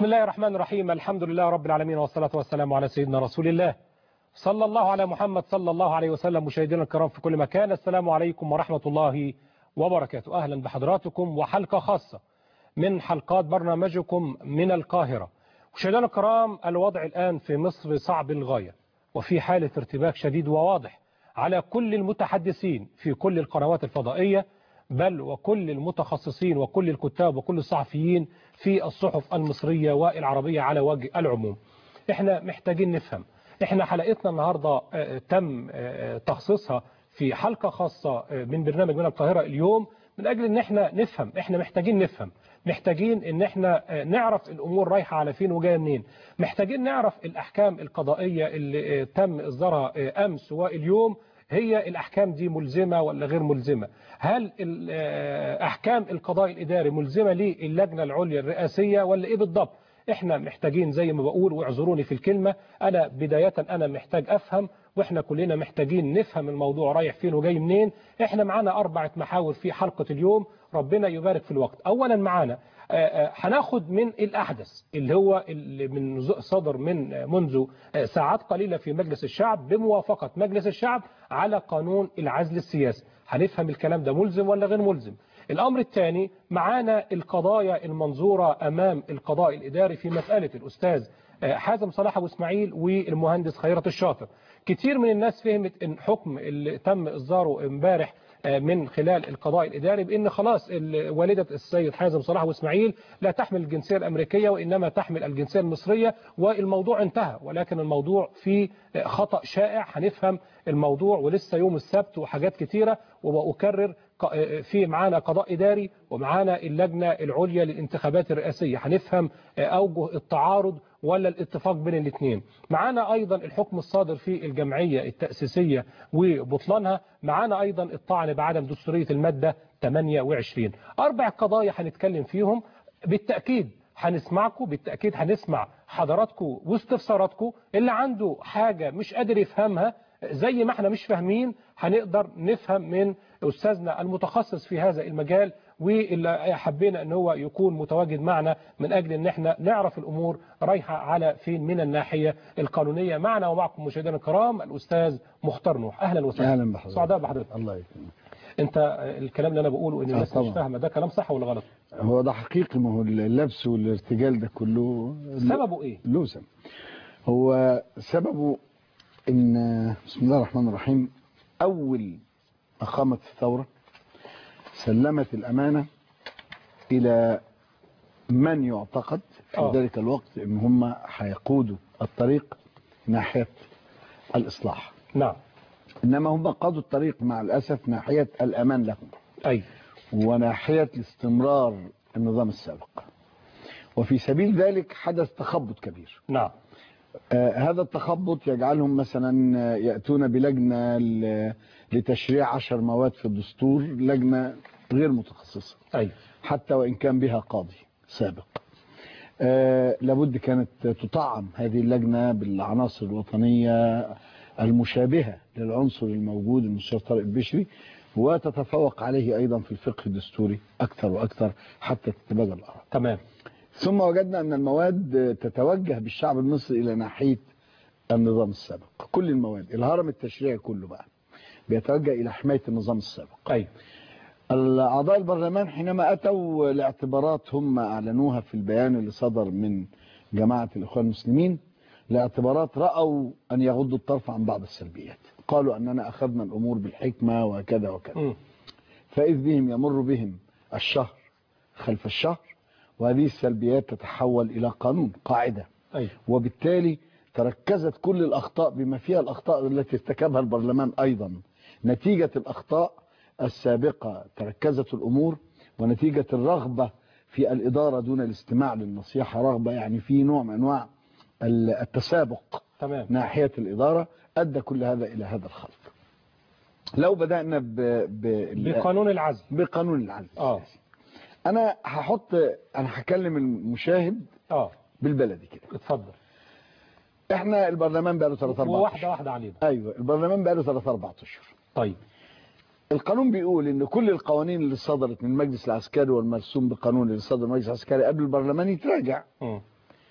بسم الله الرحمن الرحيم الحمد لله رب العالمين والصلاة والسلام على سيدنا رسول الله صلى الله على محمد صلى الله عليه وسلم مشاهدينا الكرام في كل مكان السلام عليكم ورحمة الله وبركاته أهلا بحضراتكم وحلقة خاصة من حلقات برنامجكم من القاهرة مشاهدينا الكرام الوضع الآن في مصر صعب للغاية وفي حالة ارتباك شديد وواضح على كل المتحدثين في كل القنوات الفضائية بل وكل المتخصصين وكل الكتاب وكل الصحفيين في الصحف المصرية والعربية على وجه العموم احنا محتاجين نفهم احنا حلقتنا النهاردة تم تخصيصها في حلقة خاصة من برنامج من القاهرة اليوم من أجل ان احنا نفهم احنا محتاجين نفهم محتاجين ان احنا نعرف الامور رايحة على فين وجايه منين محتاجين نعرف الاحكام القضائية اللي تم اصدارها امس واليوم هي الأحكام دي ملزمة ولا غير ملزمة هل أحكام القضاء الإداري ملزمة للجنة العليا الرئاسية ولا إيه بالضبط احنا محتاجين زي ما بقول واعذروني في الكلمة أنا بداية أنا محتاج أفهم واحنا كلنا محتاجين نفهم الموضوع رايح فين وجاي منين احنا معانا أربعة محاور في حلقة اليوم ربنا يبارك في الوقت أولا معانا هناخد من الأحدث اللي هو اللي من صدر من منذ ساعات قليلة في مجلس الشعب بموافقة مجلس الشعب على قانون العزل السياسي هنفهم الكلام ده ملزم ولا غير ملزم الأمر الثاني معانا القضايا المنظورة أمام القضاء الإداري في مسألة الأستاذ حازم صلاح أبو إسماعيل والمهندس خيرت الشاطر كتير من الناس فهمت ان حكم اللي تم إصداره امبارح من خلال القضاء الإداري بأن خلاص والدة السيد حازم صلاح وإسماعيل لا تحمل الجنسية الأمريكية وإنما تحمل الجنسية المصرية والموضوع انتهى ولكن الموضوع فيه خطأ شائع هنفهم الموضوع ولسه يوم السبت وحاجات كتيرة وأكرر في معانا قضاء إداري ومعانا اللجنة العليا للانتخابات الرئاسية هنفهم أوجه التعارض ولا الاتفاق بين الاثنين معانا أيضا الحكم الصادر في الجمعية التأسيسية وبطلانها معانا أيضا الطعن بعدم دستورية المادة 28 أربع قضايا هنتكلم فيهم بالتأكيد هنسمعكم بالتأكيد هنسمع حضراتكم واستفساراتكم اللي عنده حاجة مش قادر يفهمها زي ما احنا مش فاهمين هنقدر نفهم من أستاذنا المتخصص في هذا المجال واللي حبينا ان هو يكون متواجد معنا من اجل ان احنا نعرف الامور رايحه على فين من الناحيه القانونيه معنا ومعكم مشاهدينا الكرام الاستاذ مختار نوح اهلا وسهلا اهلا بحضرتك سعداء بحضرتك الله يكرمك انت الكلام اللي انا بقوله ان الناس مش فاهمه ده كلام صح ولا غلط هو ده حقيقي ما هو اللبس والارتجال ده كله سببه ايه له سبب هو سببه ان بسم الله الرحمن الرحيم اول ما قامت الثوره سلمت الأمانة إلى من يعتقد في أوه. ذلك الوقت ان هم هيقودوا الطريق ناحية الإصلاح نعم إنما هم قادوا الطريق مع الأسف ناحية الأمان لهم أي وناحية استمرار النظام السابق وفي سبيل ذلك حدث تخبط كبير نعم آه هذا التخبط يجعلهم مثلا يأتون بلجنة لتشريع عشر مواد في الدستور لجنة غير متخصصة أي. حتى وإن كان بها قاضي سابق آه لابد كانت تطعم هذه اللجنة بالعناصر الوطنية المشابهة للعنصر الموجود المستشار طارق البشري وتتفوق عليه أيضا في الفقه الدستوري أكثر وأكثر حتى تتبادل الآراء تمام ثم وجدنا أن المواد تتوجه بالشعب المصري إلى ناحية النظام السابق كل المواد الهرم التشريعي كله بقى بيتوجه إلى حماية النظام السابق أي الأعضاء البرلمان حينما أتوا لاعتبارات هم أعلنوها في البيان اللي صدر من جماعة الإخوان المسلمين لاعتبارات رأوا أن يغضوا الطرف عن بعض السلبيات قالوا أننا أخذنا الأمور بالحكمة وكذا وكذا م. فإذ بهم يمر بهم الشهر خلف الشهر وهذه السلبيات تتحول إلى قانون قاعدة أي. وبالتالي تركزت كل الأخطاء بما فيها الأخطاء التي ارتكبها البرلمان أيضا نتيجة الأخطاء السابقة تركزت الأمور ونتيجة الرغبة في الإدارة دون الاستماع للنصيحة رغبة يعني في نوع من أنواع التسابق تمام. ناحية الإدارة أدى كل هذا إلى هذا الخلط لو بدأنا ب... ب... بقانون العزل بقانون العزل آه. أنا هحط أنا هكلم المشاهد اه بالبلدي كده اتفضل احنا البرلمان بقى له 3 4 وواحده واحده علينا ايوه البرلمان بقى له 3 4 اشهر طيب القانون بيقول ان كل القوانين اللي صدرت من المجلس العسكري والمرسوم بقانون اللي صدر المجلس العسكري قبل البرلمان يتراجع م.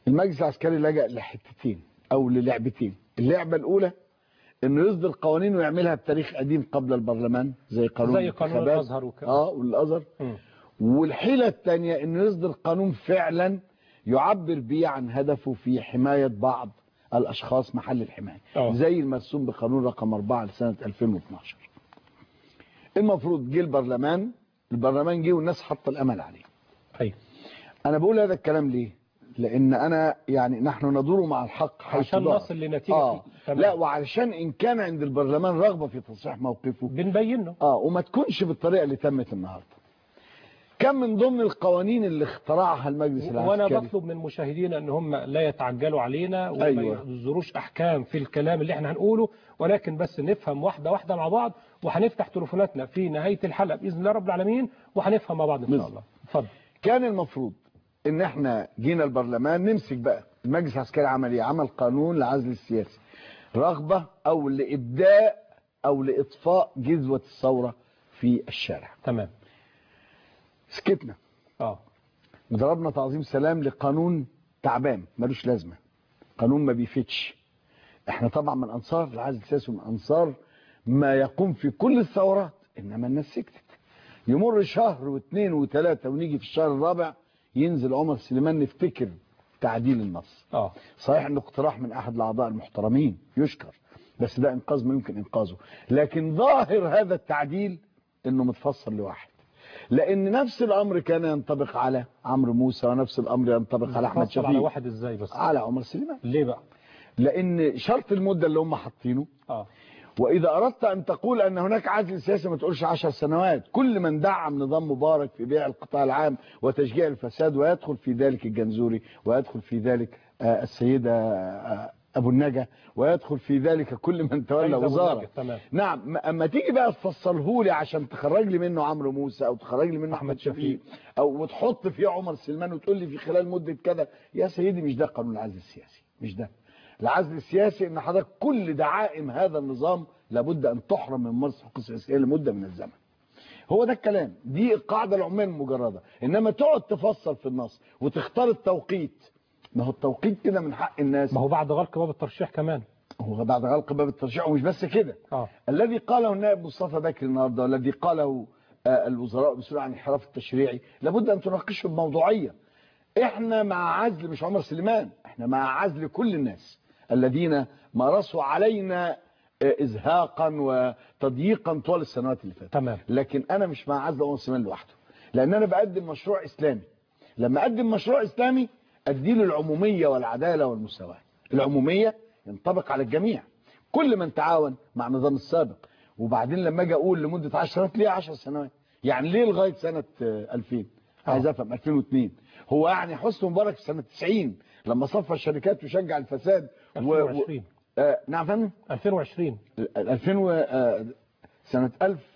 المجلس العسكري لجأ لحتتين او للعبتين اللعبه الاولى انه يصدر قوانين ويعملها بتاريخ قديم قبل البرلمان زي قانون زي قانون الانتخابات. الأزهر وكده. اه والازهر مم. والحيله الثانيه انه يصدر قانون فعلا يعبر بيه عن هدفه في حمايه بعض الاشخاص محل الحمايه آه. زي المرسوم بقانون رقم 4 لسنه 2012 المفروض جه البرلمان البرلمان جه والناس حاطه الامل عليه أيوة. انا بقول هذا الكلام ليه لان انا يعني نحن ندور مع الحق حيث عشان دار. نصل لنتيجة آه. تمام. لا وعلشان ان كان عند البرلمان رغبه في تصحيح موقفه بنبينه اه وما تكونش بالطريقه اللي تمت النهارده كم من ضمن القوانين اللي اخترعها المجلس العسكري وانا بطلب من مشاهدينا ان هم لا يتعجلوا علينا وما أيوة. يصدروش احكام في الكلام اللي احنا هنقوله ولكن بس نفهم واحده واحده مع بعض وهنفتح تليفوناتنا في نهايه الحلقه باذن الله رب العالمين وهنفهم مع بعض ان شاء بالظبط. الله اتفضل كان المفروض ان احنا جينا البرلمان نمسك بقى المجلس العسكري عمل ايه عمل قانون لعزل السياسي رغبه او لابداء او لاطفاء جذوه الثوره في الشارع تمام سكتنا اه وضربنا تعظيم سلام لقانون تعبان ملوش لازمه قانون ما بيفتش احنا طبعا من انصار العزل السياسي ومن انصار ما يقوم في كل الثورات انما الناس سكتت يمر شهر واثنين وثلاثه ونيجي في الشهر الرابع ينزل عمر سليمان نفتكر تعديل النص اه صحيح انه اقتراح من احد الاعضاء المحترمين يشكر بس ده انقاذ ما يمكن انقاذه لكن ظاهر هذا التعديل انه متفصل لواحد لان نفس الامر كان ينطبق على عمرو موسى ونفس الامر ينطبق على احمد نفصل على شفيق واحد ازاي بس على عمر سليمان ليه بقى لان شرط المده اللي هم حاطينه اه واذا اردت ان تقول ان هناك عزل سياسي ما تقولش 10 سنوات كل من دعم نظام مبارك في بيع القطاع العام وتشجيع الفساد ويدخل في ذلك الجنزوري ويدخل في ذلك آه، السيده آه، ابو النجا ويدخل في ذلك كل من تولى أيضا أبو وزاره النجا، تمام. نعم م- اما تيجي بقى تفصله لي عشان تخرج لي منه عمرو موسى او تخرج لي منه أحمد احمد شفيق او وتحط فيه عمر سلمان وتقول لي في خلال مده كذا يا سيدي مش ده قانون العزل السياسي مش ده العزل السياسي ان حضرتك كل دعائم هذا النظام لابد ان تحرم من ممارسه الحقوق السياسيه لمده من الزمن هو ده الكلام دي القاعده العموميه المجرده انما تقعد تفصل في النص وتختار التوقيت ما هو التوقيت كده من حق الناس ما هو بعد غلق باب الترشيح كمان هو بعد غلق باب الترشيح ومش بس كده اه الذي قاله النائب مصطفى بكري النهارده والذي قاله آه، الوزراء مسؤول عن الانحراف التشريعي لابد ان تناقشه بموضوعيه احنا مع عزل مش عمر سليمان احنا مع عزل كل الناس الذين مارسوا علينا آه، ازهاقا وتضييقا طوال السنوات اللي فاتت تمام لكن انا مش مع عزل عمر سليمان لوحده لان انا بقدم مشروع اسلامي لما اقدم مشروع اسلامي اديله العموميه والعداله والمساواه العموميه ينطبق على الجميع كل من تعاون مع النظام السابق وبعدين لما اجي اقول لمده 10 سنوات ليه 10 سنوات يعني ليه لغايه سنه آه، 2000 عايز افهم 2002 هو يعني حسني مبارك في سنه 90 لما صفى الشركات وشجع الفساد و... و... 2020 آه نعم فندم 2020 2000 و... آه سنه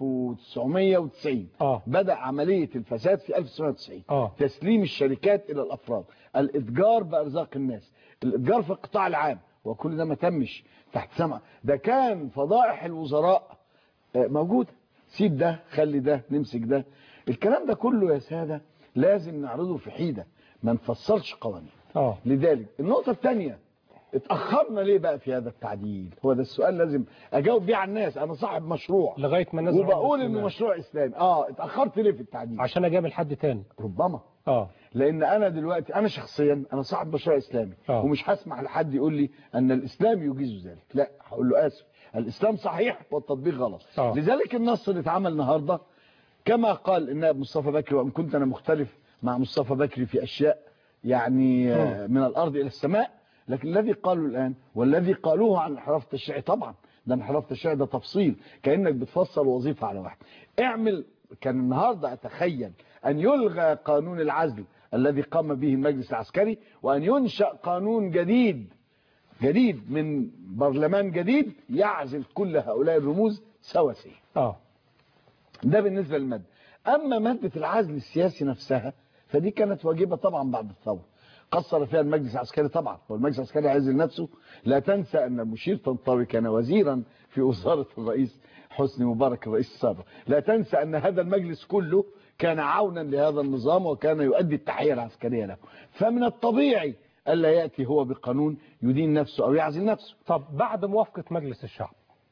1990 اه بدأ عملية الفساد في 1990 اه تسليم الشركات إلى الأفراد الإتجار بأرزاق الناس الإتجار في القطاع العام وكل ده ما تمش تحت سمع ده كان فضائح الوزراء آه، موجودة سيب ده خلي ده نمسك ده الكلام ده كله يا سادة لازم نعرضه في حيدة ما نفصلش قوانين اه لذلك النقطة الثانية اتأخرنا ليه بقى في هذا التعديل هو ده السؤال لازم أجاوب بيه على الناس أنا صاحب مشروع لغايه ما نزل وبقول عمر انه سليمان. مشروع اسلامي اه اتاخرت ليه في التعديل عشان اجامل حد تاني ربما اه لان انا دلوقتي انا شخصيا انا صاحب مشروع اسلامي آه. ومش هسمح لحد يقول لي ان الاسلام يجيز ذلك لا هقول له اسف الاسلام صحيح والتطبيق غلط آه. لذلك النص اللي اتعمل النهارده كما قال النائب مصطفى بكري وان كنت انا مختلف مع مصطفى بكري في اشياء يعني آه، من الارض الى السماء لكن الذي قالوا الان والذي قالوه عن انحراف التشريعي طبعا ده انحراف التشريعي ده تفصيل كانك بتفصل وظيفه على واحد اعمل كان النهارده اتخيل ان يلغى قانون العزل الذي قام به المجلس العسكري وان ينشا قانون جديد جديد من برلمان جديد يعزل كل هؤلاء الرموز سواسيه اه ده بالنسبة للمادة أما مادة العزل السياسي نفسها فدي كانت واجبة طبعا بعد الثورة قصر فيها المجلس العسكري طبعا هو المجلس العسكري عزل نفسه لا تنسى أن المشير طنطاوي كان وزيرا في وزارة الرئيس حسني مبارك الرئيس السابق لا تنسى أن هذا المجلس كله كان عونا لهذا النظام وكان يؤدي التحية العسكرية له فمن الطبيعي الا ياتي هو بقانون يدين نفسه او يعزل نفسه طب بعد موافقة مجلس الشعب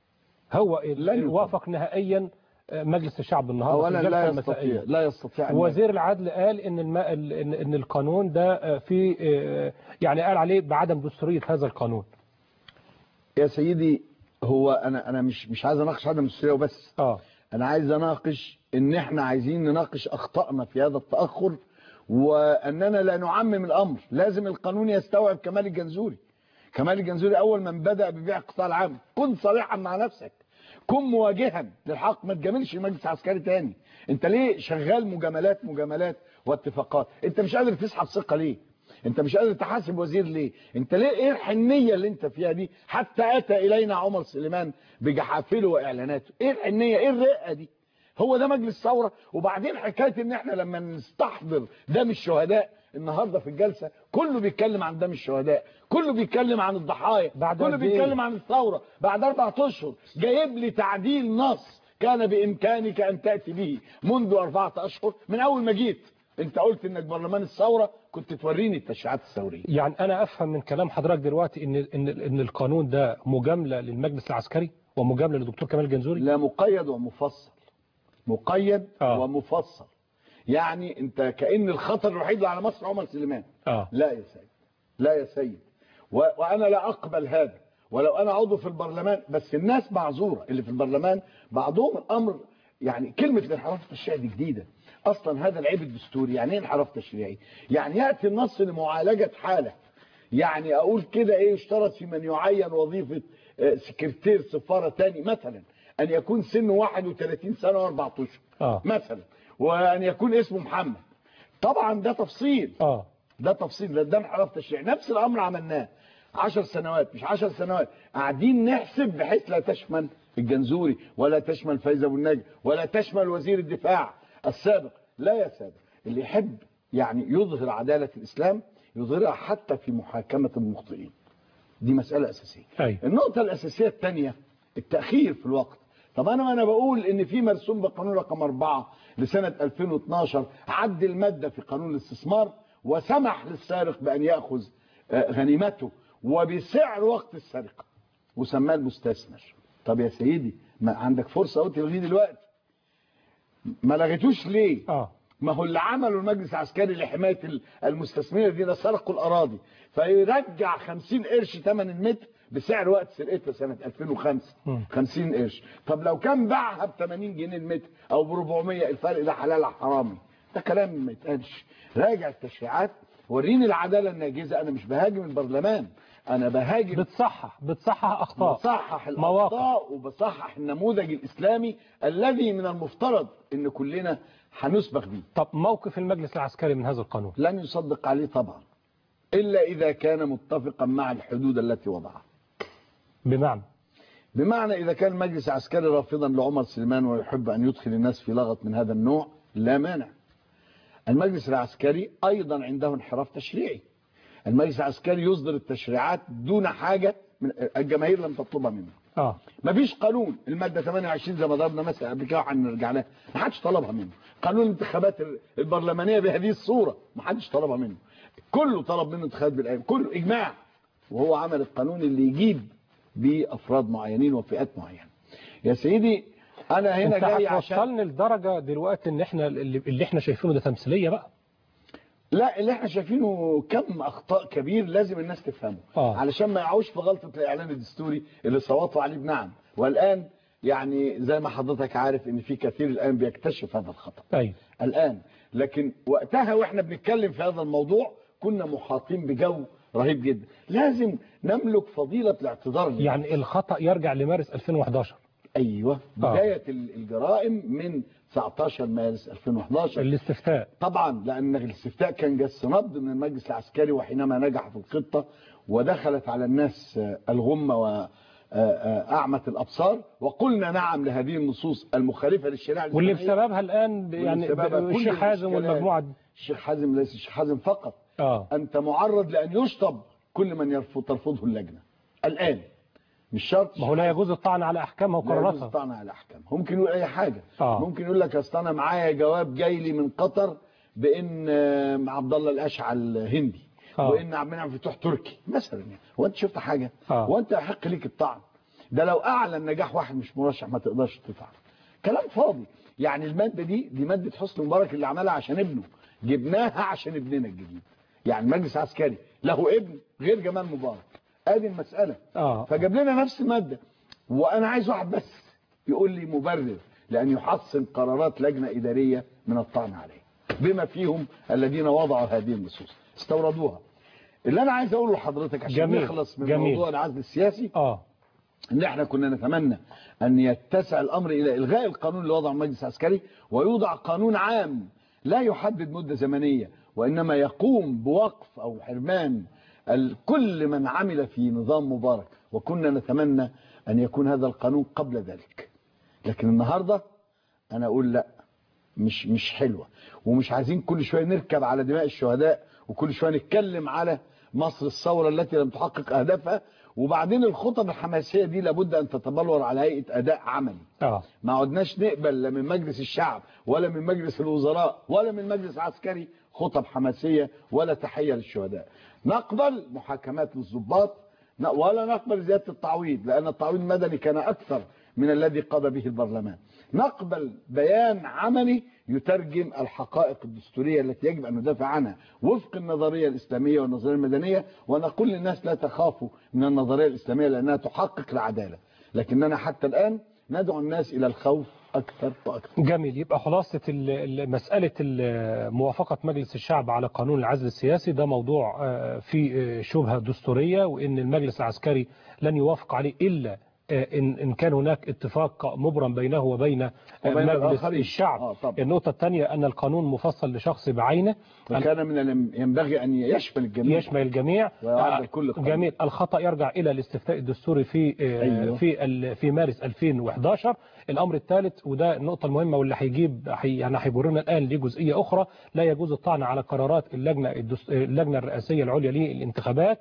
هو لن يطبق. وافق نهائيا مجلس الشعب النهارده في اولا الجلسة لا المسائية. يستطيع لا يستطيع أن وزير العدل قال ان الم... ان إن القانون ده في يعني قال عليه بعدم دستوريه هذا القانون يا سيدي هو انا انا مش مش عايز اناقش عدم الدستوريه وبس اه انا عايز اناقش ان احنا عايزين نناقش اخطائنا في هذا التاخر واننا لا نعمم الامر لازم القانون يستوعب كمال الجنزوري كمال الجنزوري اول من بدا ببيع القطاع العام كن صريحا مع نفسك كن مواجها للحق ما تجاملش المجلس العسكري تاني انت ليه شغال مجاملات مجاملات واتفاقات انت مش قادر تسحب ثقه ليه انت مش قادر تحاسب وزير ليه انت ليه ايه الحنيه اللي انت فيها دي حتى اتى الينا عمر سليمان بجحافله واعلاناته ايه الحنيه ايه الرقه دي هو ده مجلس ثوره وبعدين حكايه ان احنا لما نستحضر دم الشهداء النهارده في الجلسه كله بيتكلم عن دم الشهداء كله بيتكلم عن الضحايا بعد كله قد إيه؟ بيتكلم عن الثوره بعد اربع اشهر جايب لي تعديل نص كان بامكانك ان تاتي به منذ اربعه اشهر من اول ما جيت انت قلت انك برلمان الثوره كنت توريني التشريعات الثوريه يعني انا افهم من كلام حضرتك دلوقتي ان ان ان القانون ده مجامله للمجلس العسكري ومجامله للدكتور كمال الجنزوري لا مقيد ومفصل مقيد آه. ومفصل يعني انت كأن الخطر الوحيد اللي على مصر عمر سليمان اه لا يا سيد لا يا سيد و... وانا لا اقبل هذا ولو انا عضو في البرلمان بس الناس معذوره اللي في البرلمان بعضهم الامر يعني كلمه الانحراف التشريعي دي جديده اصلا هذا العيب الدستوري يعني ايه انحراف تشريعي يعني ياتي النص لمعالجه حاله يعني اقول كده ايه يشترط في من يعين وظيفه آه، سكرتير سفاره تاني مثلا ان يكون سنه 31 سنه واربع اشهر اه مثلا وان يكون اسمه محمد طبعا ده تفصيل اه ده تفصيل ده, ده انحراف تشريعي نفس الامر عملناه 10 سنوات مش 10 سنوات قاعدين نحسب بحيث لا تشمل الجنزوري ولا تشمل فايز ابو النجم ولا تشمل وزير الدفاع السابق لا يا ساده اللي يحب يعني يظهر عداله الاسلام يظهرها حتى في محاكمه المخطئين دي مساله اساسيه ايوه النقطة الأساسية الثانية التأخير في الوقت طب أنا وأنا بقول إن في مرسوم بقانون رقم 4 لسنة 2012 عد المادة في قانون الاستثمار وسمح للسارق بأن يأخذ آه، غنيمته وبسعر وقت السرقة وسماه المستثمر طب يا سيدي ما عندك فرصة أهو تلغيه دلوقتي ما لغيتوش ليه؟ اه ما هو اللي عمله المجلس العسكري لحمايه ال- المستثمرين الذين سرقوا الاراضي فيرجع 50 قرش ثمن المتر بسعر وقت سرقتها سنه 2005 مم. 50 قرش طب لو كان باعها ب 80 جنيه المتر او ب 400 الفرق ده حلال على حرامي ده كلام ما يتقالش راجع التشريعات وريني العداله الناجزه انا مش بهاجم البرلمان انا بهاجم بتصحح بتصحح اخطاء بصحح مواقف. الاخطاء وبصحح النموذج الاسلامي الذي من المفترض ان كلنا هنسبق بيه طب موقف المجلس العسكري من هذا القانون لن يصدق عليه طبعا إلا إذا كان متفقا مع الحدود التي وضعها بمعنى بمعنى إذا كان المجلس العسكري رافضا لعمر سليمان ويحب أن يدخل الناس في لغط من هذا النوع لا مانع المجلس العسكري أيضا عنده انحراف تشريعي المجلس العسكري يصدر التشريعات دون حاجة من الجماهير لم تطلبها منه اه مفيش قانون الماده 28 زي ما ضربنا مثلا قبل كده وهنرجع لها ما حدش طلبها منه قانون الانتخابات البرلمانيه بهذه الصوره ما حدش طلبها منه كله طلب منه انتخابات بالايام كله اجماع وهو عمل القانون اللي يجيب بافراد معينين وفئات معينه يا سيدي انا هنا انت جاي عشان هتوصلني لدرجه دلوقتي ان احنا اللي, اللي احنا شايفينه ده تمثيليه بقى لا اللي احنا شايفينه كم اخطاء كبير لازم الناس تفهمه آه. علشان ما يقعوش في غلطه الاعلان الدستوري اللي صوتوا عليه بنعم والان يعني زي ما حضرتك عارف ان في كثير الان بيكتشف هذا الخطا ايوه الان لكن وقتها واحنا بنتكلم في هذا الموضوع كنا محاطين بجو رهيب جدا لازم نملك فضيله الاعتذار لله. يعني الخطا يرجع لمارس 2011 ايوه بدايه ال- الجرائم من 19 مارس 2011 الاستفتاء طبعا لان الاستفتاء كان جس نبض من المجلس العسكري وحينما نجح في الخطه ودخلت على الناس آه، الغمه واعمت الابصار وقلنا نعم لهذه النصوص المخالفه للشريعه واللي الإسلامية. بسببها الان ب- يعني بسببها ب- كل الشيخ حازم الإشكالات. والمجموعه دي الشيخ حازم ليس الشيخ حازم فقط اه انت معرض لان يشطب كل من يرفض ترفضه اللجنه الان مش شرط ما هو لا يجوز الطعن على احكامها لا يجوز وقراراتها الطعن على الاحكام ممكن يقول اي حاجه آه. ممكن يقول لك اصل انا معايا جواب جاي لي من قطر بان آه، عبد الله الاشعل هندي آه. وان عبد المنعم فتوح تركي مثلا يعني هو انت شفت حاجه آه. وانت يحق ليك الطعن ده لو اعلن نجاح واحد مش مرشح ما تقدرش تطعن كلام فاضي يعني الماده دي دي ماده حسني مبارك اللي عملها عشان ابنه جبناها عشان ابننا الجديد يعني المجلس العسكري له ابن غير جمال مبارك ادي المساله اه فجاب لنا نفس الماده وانا عايز واحد بس يقول لي مبرر لان يحصن قرارات لجنه اداريه من الطعن عليه بما فيهم الذين وضعوا هذه النصوص استوردوها اللي انا عايز اقوله لحضرتك عشان جميل. نخلص من جميل. موضوع العزل السياسي اه ان احنا كنا نتمنى ان يتسع الامر الى الغاء القانون اللي وضعه المجلس العسكري ويوضع قانون عام لا يحدد مده زمنيه وانما يقوم بوقف او حرمان ال- كل من عمل في نظام مبارك وكنا نتمنى ان يكون هذا القانون قبل ذلك لكن النهارده انا اقول لا مش مش حلوه ومش عايزين كل شويه نركب على دماء الشهداء وكل شويه نتكلم على مصر الثوره التي لم تحقق اهدافها وبعدين الخطب الحماسيه دي لابد ان تتبلور على هيئه اداء عملي اه ما عدناش نقبل لا من مجلس الشعب ولا من مجلس الوزراء ولا من مجلس عسكري خطب حماسيه ولا تحيه للشهداء نقبل محاكمات للضباط ن- ولا نقبل زياده التعويض لان التعويض المدني كان اكثر من الذي قضى به البرلمان نقبل بيان عملي يترجم الحقائق الدستوريه التي يجب ان ندافع عنها وفق النظريه الاسلاميه والنظريه المدنيه ونقول للناس لا تخافوا من النظريه الاسلاميه لانها تحقق العداله لكننا حتى الان ندعو الناس الى الخوف اكثر واكثر جميل يبقى خلاصة ال- ال- مسألة ال- موافقة مجلس الشعب على قانون العزل السياسي ده موضوع آه، فيه آه، شبهة دستورية وإن المجلس العسكري لن يوافق عليه إلا آه، إن إن كان هناك اتفاق مبرم بينه وبين آه، وبين مجلس الآخرين. الشعب آه، طبعا. النقطة الثانية أن القانون مفصل لشخص بعينه وكان من الم- ينبغي ان يشمل الجميع يشمل الجميع ويعد آه، كل قانون. جميل الخطأ يرجع إلى الاستفتاء الدستوري في آه، أيوه. في ال- في مارس 2011 الأمر الثالث وده النقطة المهمة واللي هيجيب هي- يعني هيبررنا الآن دي جزئية أخرى لا يجوز الطعن على قرارات اللجنة الدس- اللجنة الرئاسية العليا للانتخابات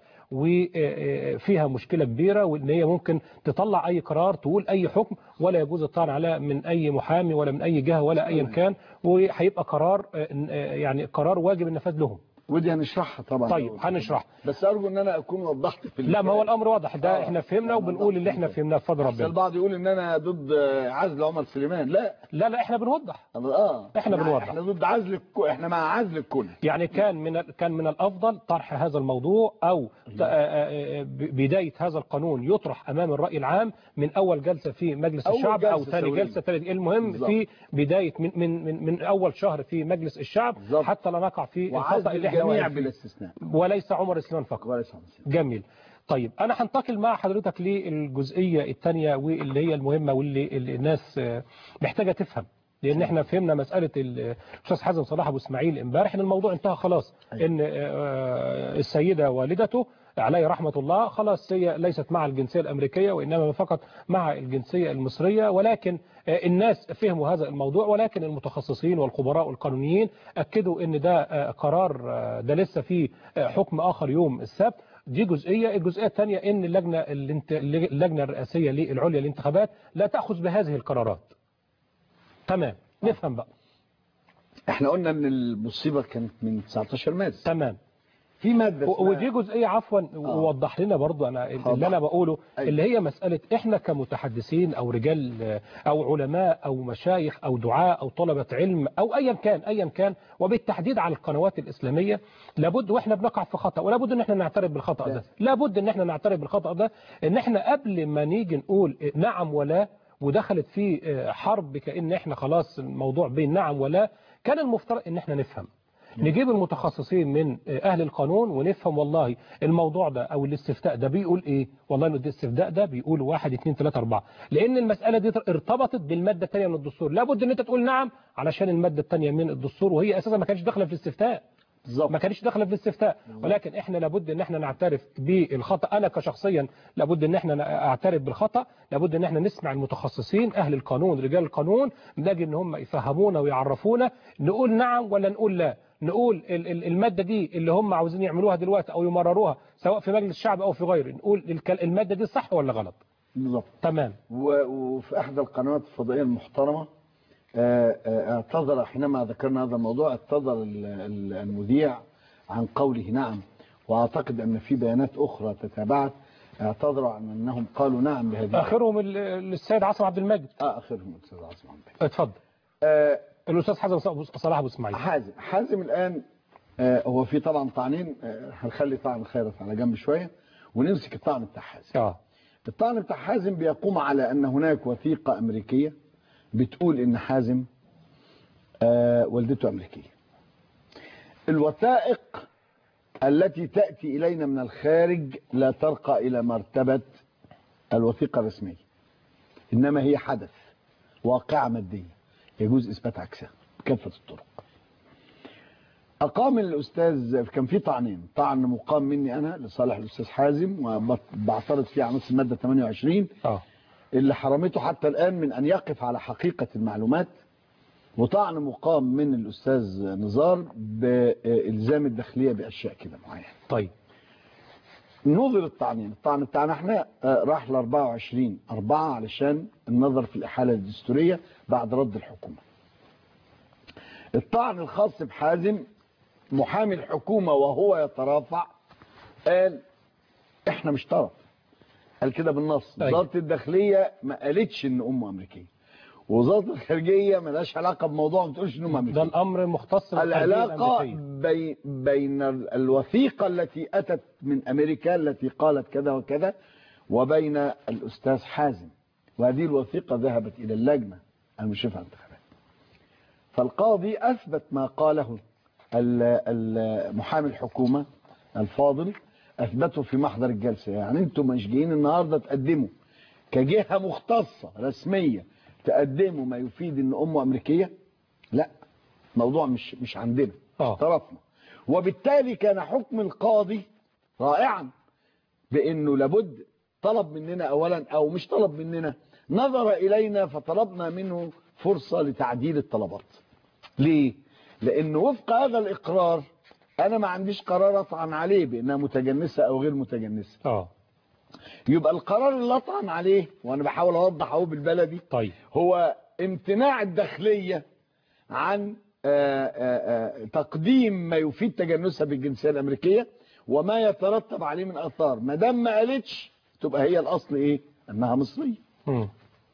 وفيها مشكلة كبيرة وإن هي ممكن تطلع أي قرار تقول أي حكم ولا يجوز الطعن على من أي محامي ولا من أي جهة ولا أيا كان وهيبقى قرار آه، آه، يعني قرار واجب النفاذ لهم ودي هنشرحها طبعا طيب هنشرح بس ارجو ان انا اكون وضحت في لا ما هو الامر واضح ده آه. احنا فهمنا وبنقول اللي احنا فهمناه بفضل بس ربنا البعض يقول ان انا ضد عزل عمر سليمان لا لا لا احنا بنوضح أنا- اه إحنا بنوضح. احنا ضد عزل الكل احنا مع عزل الكل يعني كان من ال- كان من الافضل طرح هذا الموضوع او ت- آه، آه، آه، ب- بدايه هذا القانون يطرح امام الراي العام من اول جلسه في مجلس أول الشعب او جلسة ثاني سوية. جلسه ثالث المهم بالظبط. في بدايه من من من, من اول شهر في مجلس الشعب بالظبط. حتى لا نقع في وعزل الخطا اللي احنا الجميع واقعين بلا فيه. استثناء وليس عمر اسلام فقط وليس عمر سليمان جميل طيب انا هنتقل مع حضرتك للجزئيه الثانيه واللي هي المهمه واللي اللي الناس آه، محتاجه تفهم لان احنا فهمنا مساله ال- الاستاذ حازم صلاح ابو اسماعيل امبارح ان الموضوع انتهى خلاص أيوة. ان آه، السيده والدته عليه رحمه الله خلاص هي ليست مع الجنسيه الامريكيه وانما فقط مع الجنسيه المصريه ولكن آه، الناس فهموا هذا الموضوع ولكن المتخصصين والخبراء والقانونيين اكدوا ان ده آه، قرار آه، ده لسه فيه آه، حكم اخر يوم السبت دي جزئيه الجزئيه الثانيه ان اللجنه الانت- اللجنه الرئاسيه للعليا للانتخابات لا تاخذ بهذه القرارات تمام نفهم بقى احنا قلنا ان المصيبه كانت من 19 مارس تمام في ماده و- اسمها- ودي جزئيه عفوا ووضح لنا برضو انا حاضر. اللي انا بقوله أيوة. اللي هي مساله احنا كمتحدثين او رجال آه، او علماء او مشايخ او دعاء او طلبه علم او ايا كان ايا كان وبالتحديد على القنوات الاسلاميه لابد واحنا بنقع في خطا ولابد ان احنا نعترف بالخطا ده لابد ان احنا نعترف بالخطا ده ان احنا قبل ما نيجي نقول آه، نعم ولا ودخلت في آه، حرب كأن احنا خلاص الموضوع بين نعم ولا كان المفترض ان احنا نفهم نجيب المتخصصين من اهل القانون ونفهم والله الموضوع ده او الاستفتاء ده بيقول ايه والله إن الاستفتاء ده بيقول واحد اتنين تلاتة اربعة لان المسألة دي ارتبطت بالمادة الثانية من الدستور لابد ان انت تقول نعم علشان المادة الثانية من الدستور وهي اساسا ما كانتش داخلة في الاستفتاء بالظبط ما كانش داخله في الاستفتاء ولكن احنا لابد ان احنا نعترف بالخطا انا كشخصيا لابد ان احنا اعترف بالخطا لابد ان احنا نسمع المتخصصين اهل القانون رجال القانون نلاقي ان هم يفهمونا ويعرفونا نقول نعم ولا نقول لا نقول ال- ال- الماده دي اللي هم عاوزين يعملوها دلوقتي او يمرروها سواء في مجلس الشعب او في غيره نقول الك- الماده دي صح ولا غلط بالظبط تمام و- وفي احدى القنوات الفضائيه المحترمه آه، آه، اعتذر حينما ذكرنا هذا الموضوع اعتذر ال- ال- المذيع عن قوله نعم واعتقد ان في بيانات اخرى تتابعت اعتذروا عن انهم قالوا نعم بهذه اخرهم ال- السيد عاصم عبد المجيد آه اخرهم الاستاذ عاصم عبد اتفضل آه الاستاذ حسن صلاح ابو اسماعيل حازم حازم الان آه هو في طبعا طعنين آه هنخلي طعن خيرت على جنب شويه ونمسك الطعن بتاع حازم اه الطعن بتاع حازم بيقوم على ان هناك وثيقه امريكيه بتقول ان حازم آه والدته امريكيه الوثائق التي تاتي الينا من الخارج لا ترقى الى مرتبه الوثيقه الرسميه انما هي حدث واقعه ماديه يجوز اثبات عكسها بكافه الطرق أقام الأستاذ كان في طعنين طعن مقام مني أنا لصالح الأستاذ حازم وبعترض فيه على نص المادة 28 اه اللي حرمته حتى الآن من أن يقف على حقيقة المعلومات وطعن مقام من الأستاذ نزار بإلزام الداخلية بأشياء كده معينة طيب نظر الطعنين الطعن بتاعنا احنا آه، راح ل 24 4 علشان النظر في الإحالة الدستورية بعد رد الحكومة الطعن الخاص بحازم محامي الحكومة وهو يترافع قال احنا مش طرف قال كده بالنص أيوة. وزارة الداخلية ما قالتش ان امه امريكية وزارة الخارجية ملهاش علاقة بموضوع ما تقولش ان امه ده امريكية الامر مختص بالخارجية العلاقة الأمريكية. بي بين ال- الوثيقة التي أتت من أمريكا التي قالت كذا وكذا وبين الأستاذ حازم وهذه الوثيقة ذهبت إلى اللجنة المشرفة على الانتخابات فالقاضي أثبت ما قاله ال- ال- محامي الحكومة الفاضل أثبته في محضر الجلسة يعني أنتم مش جايين النهاردة تقدموا كجهة مختصة رسمية تقدموا ما يفيد أن أمه أمريكية لا موضوع مش مش عندنا آه. مش طرفنا وبالتالي كان حكم القاضي رائعا بانه لابد طلب مننا اولا او مش طلب مننا نظر الينا فطلبنا منه فرصه لتعديل الطلبات ليه لانه وفق هذا الاقرار انا ما عنديش قرار اطعن عليه بانها متجنسه او غير متجنسه اه يبقى القرار اللي اطعن عليه وانا بحاول اوضح اهو بالبلدي طيب هو امتناع الداخلية عن آه، آه، آه، تقديم ما يفيد تجنسها بالجنسية الأمريكية وما يترتب عليه من آثار ما دام ما قالتش تبقى هي الأصل إيه؟ أنها مصرية مم.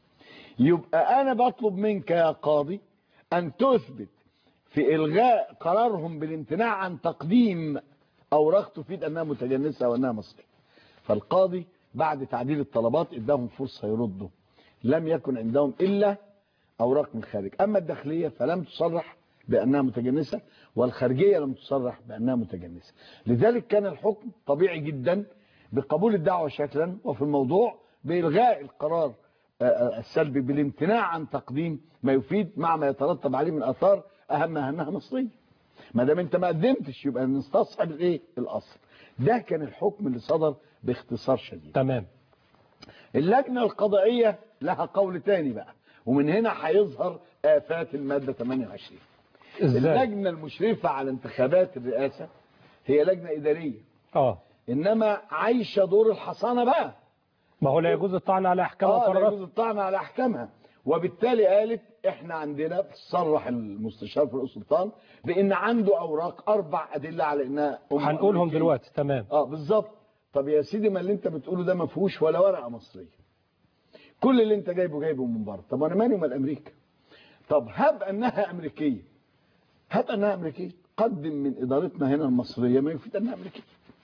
يبقى أنا بطلب منك يا قاضي أن تثبت في إلغاء قرارهم بالامتناع عن تقديم أوراق تفيد أنها متجنسة وأنها مصرية فالقاضي بعد تعديل الطلبات اداهم فرصة يردوا لم يكن عندهم إلا أوراق من الخارج أما الداخلية فلم تصرح بأنها متجنسة والخارجية لم تصرح بأنها متجنسة لذلك كان الحكم طبيعي جدا بقبول الدعوة شكلا وفي الموضوع بإلغاء القرار آه، آه، السلبي بالامتناع عن تقديم ما يفيد مع ما يترتب عليه من آثار أهمها أنها مصرية ما دام انت ما قدمتش يبقى نستصحب الايه الاصل ده كان الحكم اللي صدر باختصار شديد تمام اللجنة القضائية لها قول تاني بقى ومن هنا هيظهر آفات المادة 28 ازاي اللجنة المشرفة على انتخابات الرئاسة هي لجنة إدارية اه إنما عايشة دور الحصانة بقى ما هو لا يجوز الطعن على احكام اه لا وقرارات يجوز الطعن على أحكامها وبالتالي قالت احنا عندنا صرح المستشار فاروق سلطان بان عنده اوراق اربع ادله على انها أم هنقولهم أمريكية. دلوقتي تمام اه بالظبط طب يا سيدي ما اللي انت بتقوله ده ما فيهوش ولا ورقه مصريه كل اللي انت جايبه جايبه من بره طب انا مالي ومال امريكا طب هب انها امريكيه هب انها امريكيه قدم من ادارتنا هنا المصريه ما يفيد انها امريكيه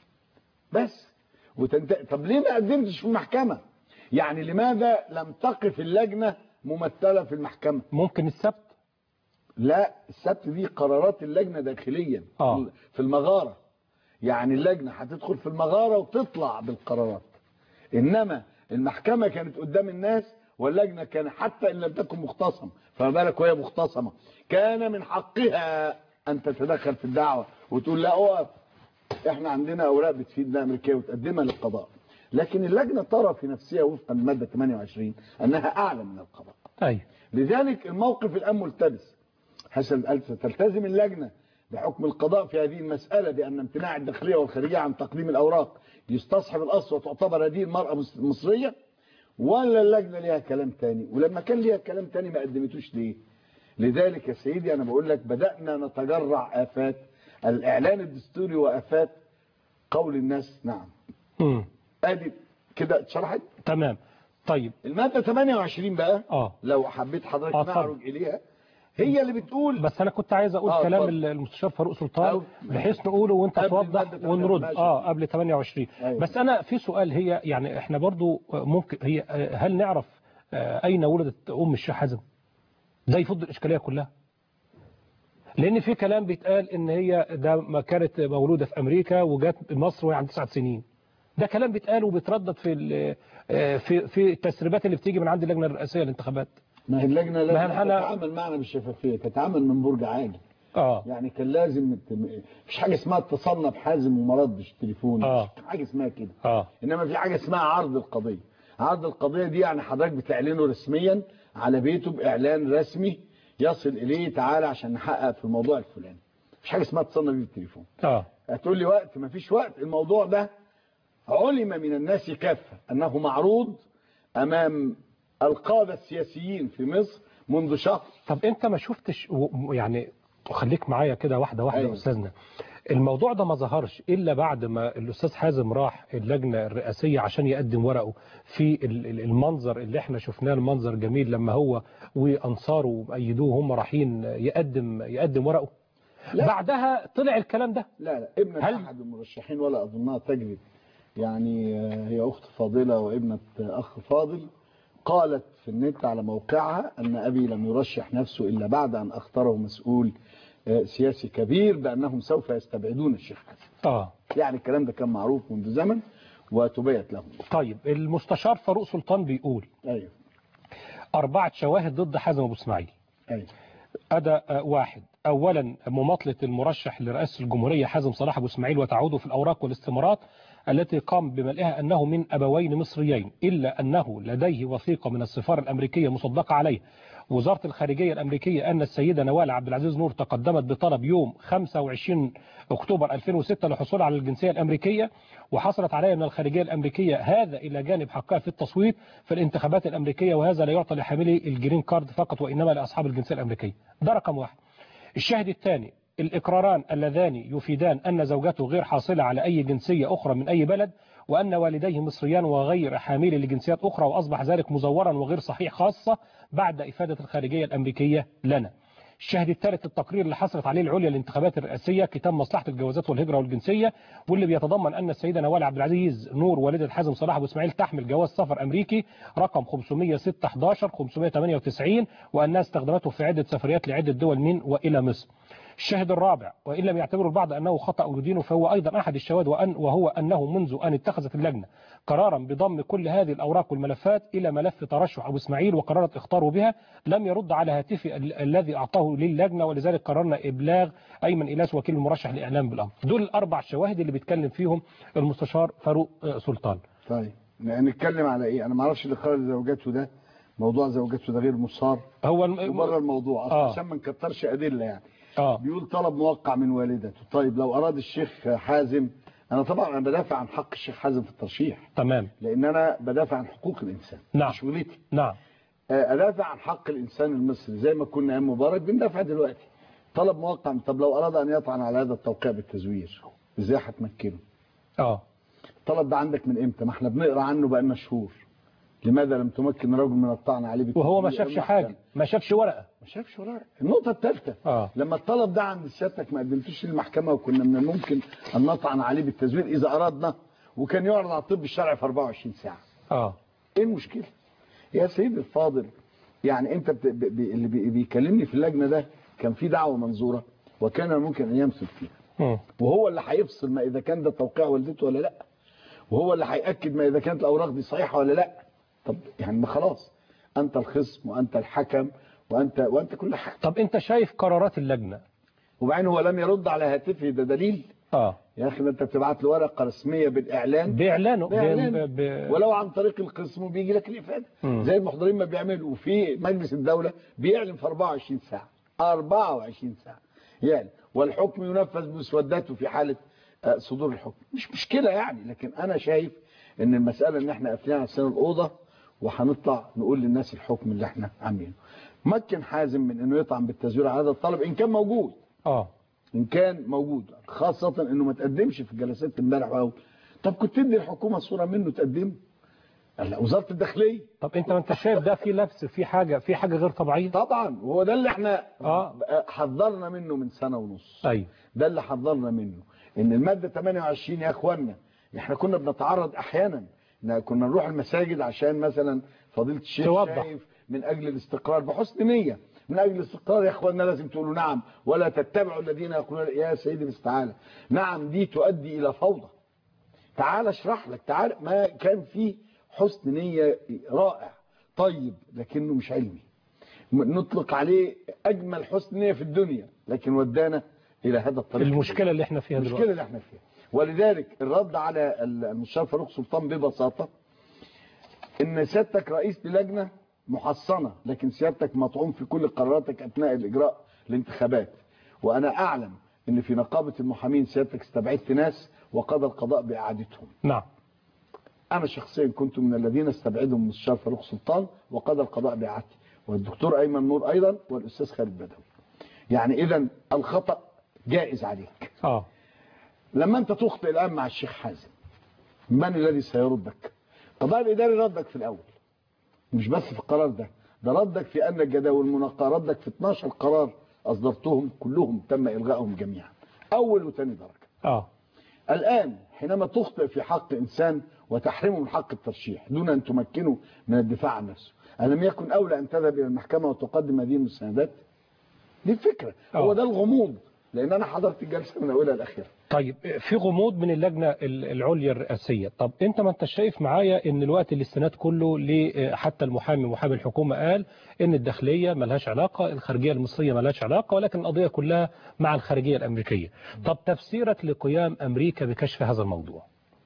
بس وتنت... طب ليه ما قدمتش في المحكمه يعني لماذا لم تقف اللجنه ممثله في المحكمه ممكن السبت لا السبت دي قرارات اللجنه داخليا آه. في المغاره يعني اللجنه هتدخل في المغاره وتطلع بالقرارات انما المحكمه كانت قدام الناس واللجنه كان حتى ان لم تكن مختصمه فما بالك وهي مختصمه كان من حقها ان تتدخل في الدعوه وتقول لا اقف احنا عندنا اوراق بتفيدنا امريكيه وتقدمها للقضاء لكن اللجنه ترى في نفسها وفقا للماده 28 انها اعلى من القضاء ايوه لذلك الموقف الآن ملتبس حسن تلتزم اللجنة بحكم القضاء في هذه المسألة بأن امتناع الداخلية والخارجية عن تقديم الأوراق يستصحب الأصل وتعتبر هذه المرأة مس- مصرية ولا اللجنة ليها كلام تاني ولما كان ليها كلام تاني ما قدمتوش ليه لذلك يا سيدي أنا بقول لك بدأنا نتجرع آفات الإعلان الدستوري وآفات قول الناس نعم مم. ادي كده اتشرحت تمام طيب الماده 28 بقى اه لو حبيت حضرتك آه، اتفضل. نعرج اليها هي اللي بتقول بس انا كنت عايز اقول آه، كلام اتفضل. المستشار فاروق سلطان أو- بحيث نقوله وانت قبل توضح المادة ونرد 28. اه قبل 28 أيوة. بس انا في سؤال هي يعني احنا برضو ممكن هي هل نعرف آه، اين ولدت ام الشيخ حازم ده يفض الاشكاليه كلها لان في كلام بيتقال ان هي ده ما كانت مولوده في امريكا وجت مصر وهي عندها تسع سنين ده كلام بيتقال وبيتردد في ال- آه، في في التسريبات اللي بتيجي من عند اللجنه الرئاسيه للانتخابات ما هي اللجنه ما لازم هي الحالة- تتعامل معنا بالشفافيه تتعامل من برج عالي اه يعني كان لازم ت- مفيش حاجه اسمها اتصلنا بحازم وما ردش التليفون آه. مفيش حاجه اسمها كده اه انما في حاجه اسمها عرض القضيه عرض القضيه دي يعني حضرتك بتعلنه رسميا على بيته باعلان رسمي يصل اليه تعالى عشان نحقق في الموضوع الفلاني مفيش حاجه اسمها اتصلنا بيه بالتليفون اه هتقول لي وقت مفيش وقت الموضوع ده علم من الناس كافه انه معروض امام القاده السياسيين في مصر منذ شهر طب انت ما شفتش و- يعني خليك معايا كده واحده واحده يا أيوة. استاذنا الموضوع ده ما ظهرش الا بعد ما الاستاذ حازم راح اللجنه الرئاسيه عشان يقدم ورقه في ال- ال- المنظر اللي احنا شفناه المنظر جميل لما هو وانصاره ايدوه هم رايحين يقدم يقدم ورقه لا. بعدها طلع الكلام ده لا لا ابنة هل- أحد المرشحين ولا أظنها تجري يعني آه، هي أخت فاضلة وابنة آه، أخ فاضل قالت في النت على موقعها أن أبي لم يرشح نفسه إلا بعد أن أختاره مسؤول آه، سياسي كبير بأنهم سوف يستبعدون الشيخ حسن اه يعني الكلام ده كان معروف منذ زمن وتبيت لهم طيب المستشار فاروق سلطان بيقول أيوه اربعه شواهد ضد حازم ابو اسماعيل أيوه أداء واحد أولا مماطلة المرشح لرئاسة الجمهورية حازم صلاح أبو إسماعيل وتعوده في الأوراق والاستمارات التي قام بملئها أنه من أبوين مصريين إلا أنه لديه وثيقة من السفارة الأمريكية مصدقة عليه وزارة الخارجية الأمريكية أن السيدة نوال عبد العزيز نور تقدمت بطلب يوم 25 أكتوبر 2006 للحصول على الجنسية الأمريكية وحصلت عليها من الخارجية الأمريكية هذا إلى جانب حقها في التصويت في الانتخابات الأمريكية وهذا لا يعطى لحاملي الجرين كارد فقط وإنما لأصحاب الجنسية الأمريكية ده رقم واحد الشاهد الثاني الإقراران اللذان يفيدان أن زوجته غير حاصلة على أي جنسية أخرى من أي بلد وأن والديه مصريان وغير حامل لجنسيات أخرى وأصبح ذلك مزورا وغير صحيح خاصة بعد إفادة الخارجية الأمريكية لنا الشاهد الثالث التقرير اللي حصلت عليه العليا للانتخابات الرئاسية كتاب مصلحة الجوازات والهجرة والجنسية واللي بيتضمن أن السيدة نوال عبد العزيز نور والدة حازم صلاح أبو إسماعيل تحمل جواز سفر أمريكي رقم 506 11 598 وأنها استخدمته في عدة سفريات لعدة دول من وإلى مصر الشاهد الرابع وإن لم يعتبر البعض أنه خطأ يدينه فهو أيضا أحد الشواهد وأن وهو أنه منذ أن اتخذت اللجنة قرارا بضم كل هذه الأوراق والملفات إلى ملف ترشح أبو إسماعيل وقررت اختاره بها لم يرد على هاتفي ال- الذي أعطاه للجنة ولذلك قررنا إبلاغ أيمن إلاس وكيل المرشح للإعلام بالأمر دول الأربع شواهد اللي بيتكلم فيهم المستشار فاروق آه، سلطان طيب نتكلم على إيه أنا ما أعرفش اللي خرج زوجته ده موضوع زوجته ده غير مصار هو وبره الم... الموضوع أصلا آه. عشان ما نكترش أدلة يعني آه بيقول طلب موقع من والدته طيب لو أراد الشيخ حازم أنا طبعا أنا بدافع عن حق الشيخ حازم في الترشيح تمام لأن أنا بدافع عن حقوق الإنسان نعم. دي شغلتي نعم آه، أدافع عن حق الإنسان المصري زي ما كنا أيام مبارك بندافع دلوقتي طلب موقع طب لو أراد أن يطعن على هذا التوقيع بالتزوير إزاي هتمكنه آه الطلب ده عندك من إمتى ما احنا بنقرأ عنه بقالنا شهور لماذا لم تمكن رجل من الطعن عليه بالتزوير وهو ما شافش المحكمة؟ حاجة ما شافش ورقة ما شافش ورقه النقطه الثالثه آه. لما الطلب ده عند سيادتك ما قدمتوش للمحكمه وكنا من الممكن ان نطعن عليه بالتزوير اذا اردنا وكان يعرض على الطب الشرعي في 24 ساعه آه ايه المشكله يا سيدي الفاضل يعني انت بت... ب... ب... اللي بي... بيكلمني في اللجنه ده كان في دعوه منظوره وكان ممكن ان يمثل فيها مم. وهو اللي هيفصل ما اذا كان ده توقيع والدته ولا لا وهو اللي هياكد ما اذا كانت الاوراق دي صحيحه ولا لا طب يعني ما خلاص انت الخصم وانت الحكم وانت وانت كل حاجه طب أنت شايف قرارات اللجنة وبعدين هو لم يرد على هاتفه ده دليل آه يا اخي ده انت بتبعت له ورقه رسميه بالاعلان بإعلانه بإعلان. ب... ب... ولو عن طريق القسم بيجي لك الافاده مم. زي المحضرين ما بيعملوا وفي مجلس الدوله بيعلن في 24 ساعه 24 ساعه يعني والحكم ينفذ بمسوداته في حاله آه، صدور الحكم مش مشكله يعني لكن انا شايف ان المساله ان احنا قافلين على سن الاوضه وهنطلع نقول للناس الحكم اللي احنا عاملينه مكن حازم من انه يطعن بالتزوير على هذا الطلب ان كان موجود آه ان كان موجود خاصه انه ما تقدمش في الجلسات امبارح واول طب كنت تدي الحكومه صوره منه تقدمه لا وزاره الداخليه طب انت ما انت شايف ده في لبس في حاجه في حاجه غير طبيعيه طبعا وهو ده اللي احنا آه. حذرنا منه من سنه ونص ايوه ده اللي حذرنا منه ان الماده 28 يا اخوانا احنا كنا بنتعرض احيانا إن كنا نروح المساجد عشان مثلا فضيله الشيخ توضح. شايف من اجل الاستقرار بحسن نيه من اجل الاستقرار يا اخوانا لازم تقولوا نعم ولا تتبعوا الذين يقولون يا سيدي بس تعالى نعم دي تؤدي الى فوضى تعال اشرح لك تعال ما كان في حسن نيه رائع طيب لكنه مش علمي نطلق عليه اجمل حسن نيه في الدنيا لكن ودانا الى هذا الطريق المشكله اللي احنا فيها المشكله دلوقتي اللي احنا فيها ولذلك الرد على المستشار فاروق سلطان ببساطه ان سيادتك رئيس للجنه محصنه لكن سيادتك مطعون في كل قراراتك اثناء الاجراء الانتخابات وانا اعلم ان في نقابه المحامين سيادتك استبعدت ناس وقضى القضاء باعادتهم نعم انا شخصيا كنت من الذين استبعدهم المستشار فاروق سلطان وقضى القضاء باعادتي والدكتور ايمن نور ايضا والاستاذ خالد بدوي يعني اذا الخطا جائز عليك اه لما انت تخطئ الان مع الشيخ حازم من الذي سيردك القضاء الاداري ردك في الاول مش بس في القرار ده ده ردك في ان الجداول المنقاه ردك في 12 قرار اصدرتهم كلهم تم الغائهم جميعا اول وثاني درجه اه الآن حينما تخطئ في حق إنسان وتحرمه من حق الترشيح دون أن تمكنه من الدفاع عن نفسه ألم يكن أولى أن تذهب إلى المحكمة وتقدم هذه المستندات دي الفكرة هو آه. ده الغموض لأن أنا حضرت الجلسة من أولها لآخرها طيب في غموض من اللجنة ال- العليا الرئاسية طب انت ما انت شايف معايا ان الوقت الاستناد كله ل- حتى المحامي محامي الحكومة قال ان الداخلية ملهاش علاقة الخارجية المصرية ملهاش علاقة ولكن القضية كلها مع الخارجية الامريكية طب تفسيرك لقيام امريكا بكشف هذا الموضوع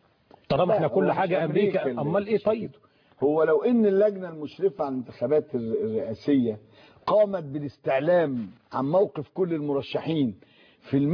طالما احنا لا، كل هو حاجة مش امريكا اللي امال ايه طيب هو لو ان اللجنة المشرفة على الانتخابات الر- الرئاسية قامت بالاستعلام عن موقف كل المرشحين في ال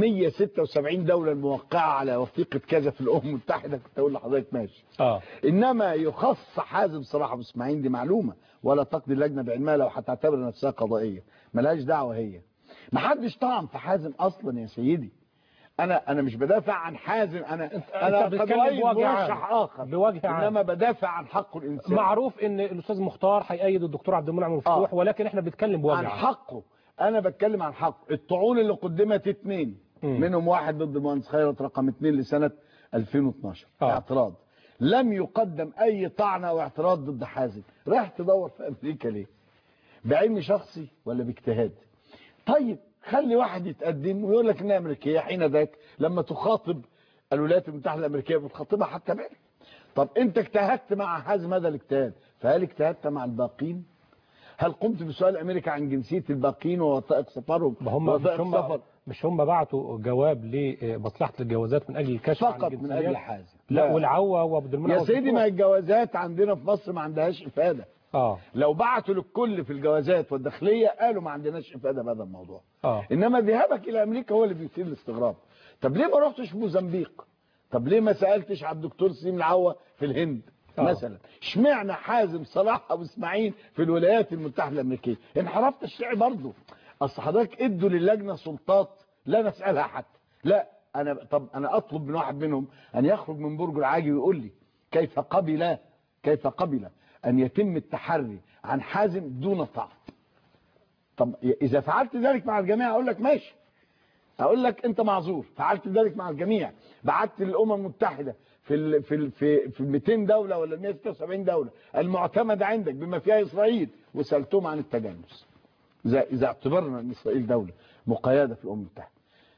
176 دولة الموقعة على وثيقة كذا في الأمم المتحدة كنت أقول لحضرتك ماشي اه انما يخص حازم صلاح ابو اسماعيل دي معلومه ولا تقضي اللجنه بعلمها لو هتعتبر نفسها قضائيه ملهاش دعوه هي ما حدش طعن في حازم اصلا يا سيدي انا انا مش بدافع عن حازم انا انا بتتكلم قد رأيت بوجه عام. مرشح اخر بوجه عام. انما بدافع عن حقه الانساني معروف ان الاستاذ مختار هيأيد الدكتور عبد المنعم مفتوح آه. ولكن احنا بنتكلم بوجه عن عام حقه انا بتكلم عن حقه الطعون اللي قدمت اتنين مم. منهم واحد ضد المهندس خيرت رقم اتنين لسنة 2012 آه. اعتراض لم يقدم اي طعنة او اعتراض ضد حازم رايح تدور في امريكا ليه بعلم شخصي ولا باجتهاد طيب خلي واحد يتقدم ويقول لك انها امريكيه حين ذاك لما تخاطب الولايات المتحده الامريكيه بتخاطبها حتى بعلم طب انت اجتهدت مع حازم هذا الاجتهاد فهل اجتهدت مع الباقين هل قمت بسؤال امريكا عن جنسيه الباقين ووثائق سفرهم ما هم مش ووثائق هم سفر مش هم بعتوا جواب لمصلحه الجوازات من اجل الكشف عن فقط من الجنسيات؟ اجل حازم لا والعوا وعبد المنعم يا سيدي مفتوح. ما الجوازات عندنا في مصر ما عندهاش افاده اه لو بعتوا للكل في الجوازات والداخليه قالوا ما عندناش افاده بهذا الموضوع اه انما ذهابك الى امريكا هو اللي بيثير الاستغراب طب ليه ما رحتش موزمبيق طب ليه ما سالتش على الدكتور سليم العوا في الهند آه. مثلا اشمعنى حازم صلاح ابو اسماعيل في الولايات المتحده الامريكيه انحرفت الشيعي برضه اصل حضرتك ادوا للجنه سلطات لا نسالها حتى لا انا طب انا اطلب من واحد منهم ان يخرج من برج العاجي ويقول لي كيف قبل كيف قبل ان يتم التحري عن حازم دون طعن طب اذا فعلت ذلك مع الجميع اقول لك ماشي اقول لك انت معذور فعلت ذلك مع الجميع بعت للامم المتحده في ال في ال في في 200 دوله ولا 176 دوله المعتمده عندك بما فيها اسرائيل وسالتهم عن التجنس اذا اذا اعتبرنا ان اسرائيل دوله مقيده في الامم المتحده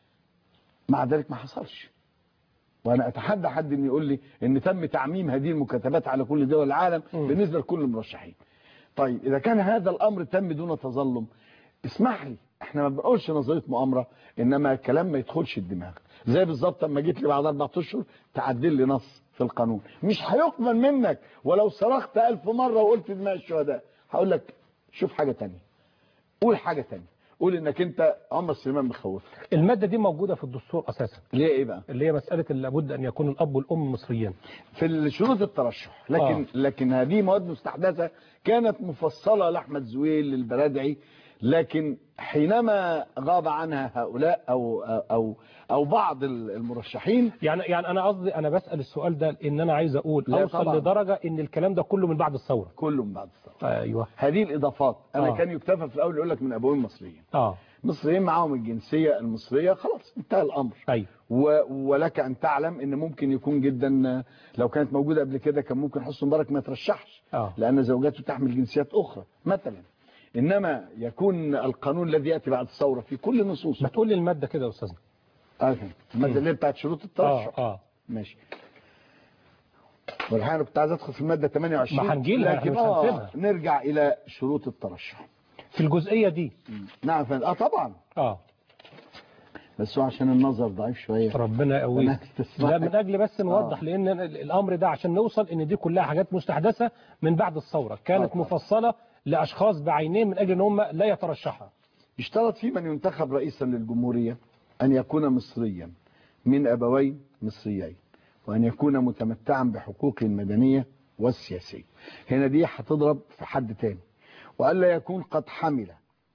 مع ذلك ما حصلش وانا اتحدى حد ان يقول لي ان تم تعميم هذه المكاتبات على كل دول العالم م. بالنسبه لكل المرشحين طيب اذا كان هذا الامر تم دون تظلم اسمح لي احنا ما بنقولش نظريه مؤامره انما الكلام ما يدخلش الدماغ زي بالظبط لما جيت لي بعد اربع اشهر تعدل لي نص في القانون مش هيقبل منك ولو صرخت ألف مره وقلت دماء الشهداء هقول لك شوف حاجه تانية قول حاجه تانية قول انك انت عمر سليمان مخوفك الماده دي موجوده في الدستور اساسا ليه ايه بقى اللي هي مساله اللي لابد ان يكون الاب والام مصريين في شروط الترشح لكن آه. آه. لكن هذه مواد مستحدثه كانت مفصله لاحمد زويل للبرادعي لكن حينما غاب عنها هؤلاء او او او بعض المرشحين يعني يعني انا قصدي انا بسال السؤال ده ان انا عايز اقول لا اوصل طبعاً. لدرجه ان الكلام ده كله من بعد الثوره كله من بعد الثوره ايوه هذه الاضافات انا آه. كان يكتفى في الاول يقول لك من ابوين مصريين اه مصريين معاهم الجنسيه المصريه خلاص انتهى الامر ايوه و... ولك ان تعلم ان ممكن يكون جدا لو كانت موجوده قبل كده كان ممكن حسن مبارك ما يترشحش اه لان زوجاته تحمل جنسيات اخرى مثلا انما يكون القانون الذي ياتي بعد الثوره في كل نصوصه ما تقول لي الماده كده يا استاذنا آه، الماده اللي هي بتاعت شروط الترشح اه اه ماشي والحقيقه أنا كنت عايز ادخل في الماده 28 ما هنجيلها، إحنا لكن مش آه هنسيبها. نرجع الى شروط الترشح في الجزئيه دي نعم فندم. اه طبعا اه بس هو عشان النظر ضعيف شويه ربنا يقويك أنا تسمح- لا من اجل بس نوضح لان الامر ده عشان نوصل ان دي كلها حاجات مستحدثه من بعد الثوره كانت طبعا. مفصله لاشخاص بعينين من اجل ان هم لا يترشحوا يشترط في من ينتخب رئيسا للجمهورية أن يكون مصريا من أبوين مصريين وأن يكون متمتعا بحقوقه المدنية والسياسية هنا دي هتضرب في حد تاني وألا يكون قد حمل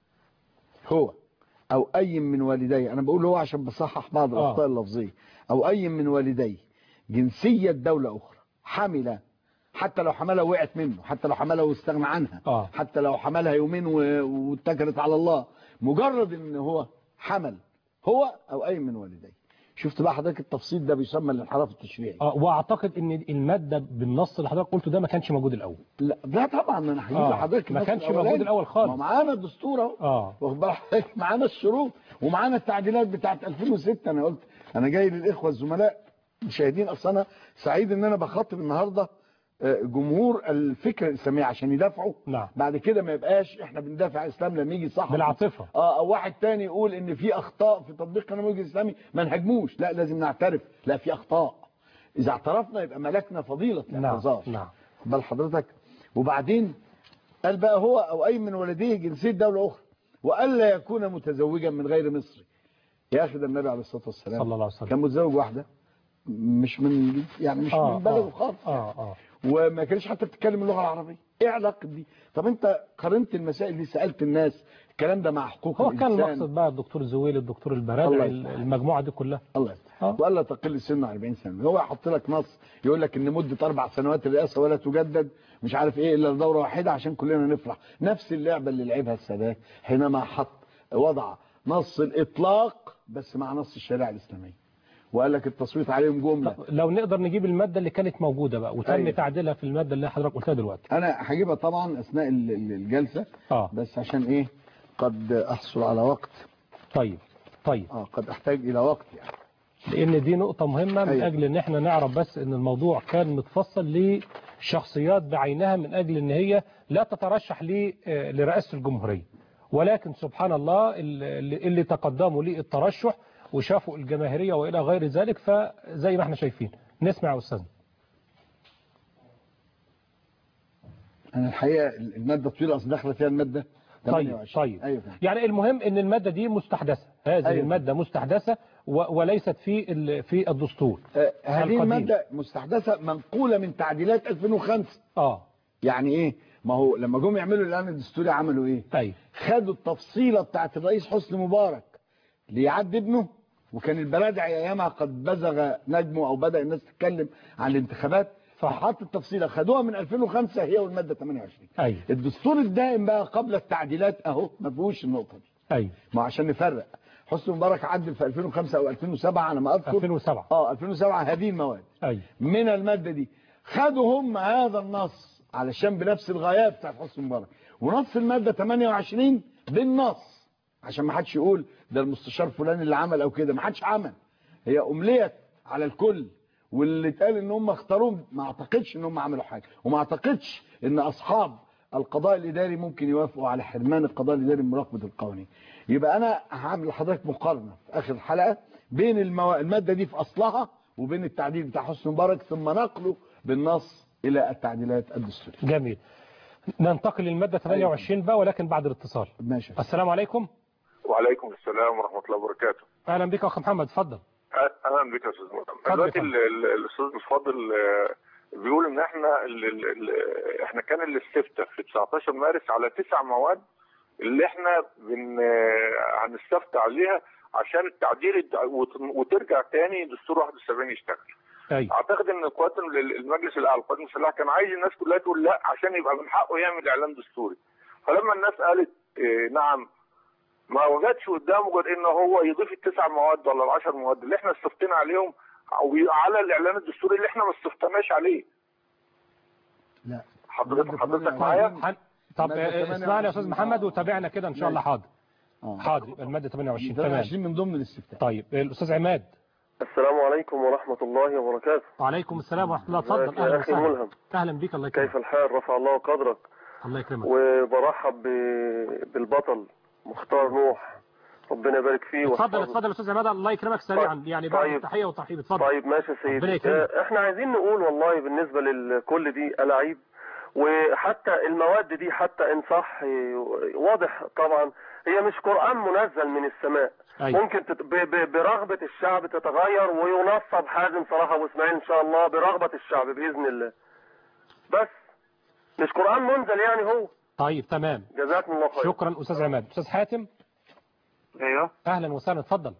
هو أو أي من والديه أنا بقول هو عشان بصحح بعض آه. الأخطاء اللفظية أو أي من والديه جنسية دولة أخرى حمل حتى لو حملها وقعت منه حتى لو حملها واستغنى عنها آه. حتى لو حملها يومين و- واتكلت على الله مجرد ان هو حمل هو او اي من والديه شفت بقى حضرتك التفصيل ده بيسمى الانحراف التشريعي اه واعتقد ان الماده بالنص اللي حضرتك قلته ده ما كانش موجود الاول لا لا طبعا ما انا هجيب آه. لحضرتك ما النص كانش الأولاني. موجود الأول خالص. ما معانا الدستور اهو اه واخد بالك حضرتك؟ معانا الشروط ومعانا التعديلات بتاعت 2006 انا قلت انا جاي للاخوه الزملاء المشاهدين اصل انا سعيد ان انا بخاطب النهارده آه، جمهور الفكره الاسلاميه عشان يدافعوا نعم. بعد كده ما يبقاش احنا بندافع عن الاسلام لما يجي صح بالعاطفه اه او واحد تاني يقول ان في اخطاء في تطبيق النموذج الاسلامي ما نهاجموش لا لازم نعترف لا في اخطاء اذا اعترفنا يبقى ملكنا فضيله نعم الاعتذار نعم خد بال حضرتك وبعدين قال بقى هو او اي من ولديه جنسيه دوله اخرى والا يكون متزوجا من غير مصري يا اخي ده النبي عليه الصلاه والسلام صلى الله عليه وسلم كان متزوج واحده مش من يعني مش آه، من بلده آه، خالص اه اه وما كانش حتى بتتكلم اللغه العربيه ايه علاقه دي طب انت قارنت المسائل دي سالت الناس الكلام ده مع حقوق هو كان الانسان المقصد بقى الدكتور زويل الدكتور الله البرادعي يفتح. المجموعه دي كلها الله يفتح آه. والا تقل السن عن 40 سنه هو يحط لك نص يقول لك ان مده اربع سنوات الرئاسه ولا تجدد مش عارف ايه الا دوره واحده عشان كلنا نفرح نفس اللعبه اللي لعبها السادات حينما حط وضع نص الاطلاق بس مع نص الشريعه الاسلاميه وقال لك التصويت عليهم جمله طب لو نقدر نجيب الماده اللي كانت موجوده بقى وتم أيوة. تعديلها في الماده اللي حضرتك قلتها دلوقتي انا هجيبها طبعا اثناء ال- ال- الجلسه اه بس عشان ايه قد احصل على وقت طيب طيب اه قد احتاج الى وقت يعني لان دي نقطه مهمه من أيوة. اجل ان احنا نعرف بس ان الموضوع كان متفصل لشخصيات بعينها من اجل ان هي لا تترشح ل- آه، لرئاسه الجمهوريه ولكن سبحان الله اللي اللي تقدموا للترشح وشافوا الجماهيريه والى غير ذلك فزي ما احنا شايفين نسمع يا استاذ انا الحقيقه الماده طويله اصل داخله فيها الماده طيب 28. طيب ايوه فهمت. يعني المهم ان الماده دي مستحدثه هذه أيوة. الماده مستحدثه و- وليست في ال- في الدستور آه، هذه القديم. المادة مستحدثة منقولة من تعديلات 2005 اه يعني ايه ما هو لما جم يعملوا الاعلان الدستوري عملوا ايه ايوه خدوا التفصيلة بتاعت الرئيس حسني مبارك ليعد ابنه وكان البلادعي ايامها قد بزغ نجمه او بدأ الناس تتكلم عن الانتخابات صح. فحط التفصيلة خدوها من 2005 هي والمادة 28 ايوه الدستور الدائم بقى قبل التعديلات اهو ما فيهوش النقطة دي ايوه ما عشان نفرق حسني مبارك عدل في 2005 او 2007 على ما اذكر 2007 اه 2007 هذه المواد ايوه من المادة دي خدوا هم هذا النص علشان بنفس الغايات بتاعت حسني مبارك ونص المادة 28 بالنص عشان ما حدش يقول ده المستشار فلان اللي عمل او كده ما حدش عمل هي امليت على الكل واللي اتقال ان هم اختاروهم ما اعتقدش ان هم عملوا حاجه وما اعتقدش ان اصحاب القضاء الاداري ممكن يوافقوا على حرمان القضاء الاداري من مراقبه القوانين يبقى انا هعمل لحضرتك مقارنه في اخر الحلقه بين المو... الماده دي في اصلها وبين التعديل بتاع حسني مبارك ثم نقله بالنص الى التعديلات الدستوريه جميل ننتقل للماده 28 بقى ولكن بعد الاتصال ماشي السلام عليكم وعليكم السلام ورحمة الله وبركاته اهلا بك يا اخ محمد اتفضل أهلا بك يا أستاذ محمد اتفضل دلوقتي يا ال- ال- الأستاذ الفاضل آه، بيقول إن إحنا ال ال ال إحنا كان الاستفتاء في 19 مارس على تسع مواد اللي احنا بن هنستفتى عليها عشان التعديل الد- وت- وترجع تاني دستور 71 يشتغل ايوه اعتقد ان قوات ال- المجلس الاعلى للقوات المسلحه كان عايز الناس كلها تقول لا عشان يبقى من حقه يعمل اعلان دستوري فلما الناس قالت إيه نعم ما وجدش قدامه غير ان هو يضيف التسع مواد ولا العشر مواد اللي احنا استفتينا عليهم او على الاعلان الدستوري اللي احنا ما استفتناش عليه لا حضرتك مادة حضرتك 28. معايا حن... طب مادة آه، 28. اسمعني يا استاذ محمد آه. وتابعنا كده ان شاء الله ماشي. حاضر اه حاضر يبقى الماده 28 تمام 28 من ضمن الاستفتاء طيب الاستاذ عماد السلام عليكم ورحمة الله وبركاته وعليكم السلام ورحمه الله اتفضل ازيك يا اهلا أخي وسهلا ملهم اهلا بيك الله كيف يكرمك الحال رفع الله قدرك الله يكرمك وبرحب ب- بالبطل مختار نوح ربنا يبارك فيه اتفضل ويحفظه. اتفضل يا استاذ عماد الله يكرمك سريعا طيب. يعني بعد طيب. التحيه والترحيب اتفضل طيب ماشي يا سيدي ربنا يكرمك. آه، احنا عايزين نقول والله بالنسبة لكل دي ألاعيب وحتى المواد دي حتى إن صح آه، واضح طبعا هي مش قرآن منزل من السماء أيوة. ممكن تت... ب... ب... برغبة الشعب تتغير وينصب حازم صلاح أبو إسماعيل إن شاء الله برغبة الشعب بإذن الله بس مش قرآن منزل يعني هو طيب تمام جزاكم الله خير شكرا استاذ عماد استاذ حاتم ايوه اهلا وسهلا اتفضل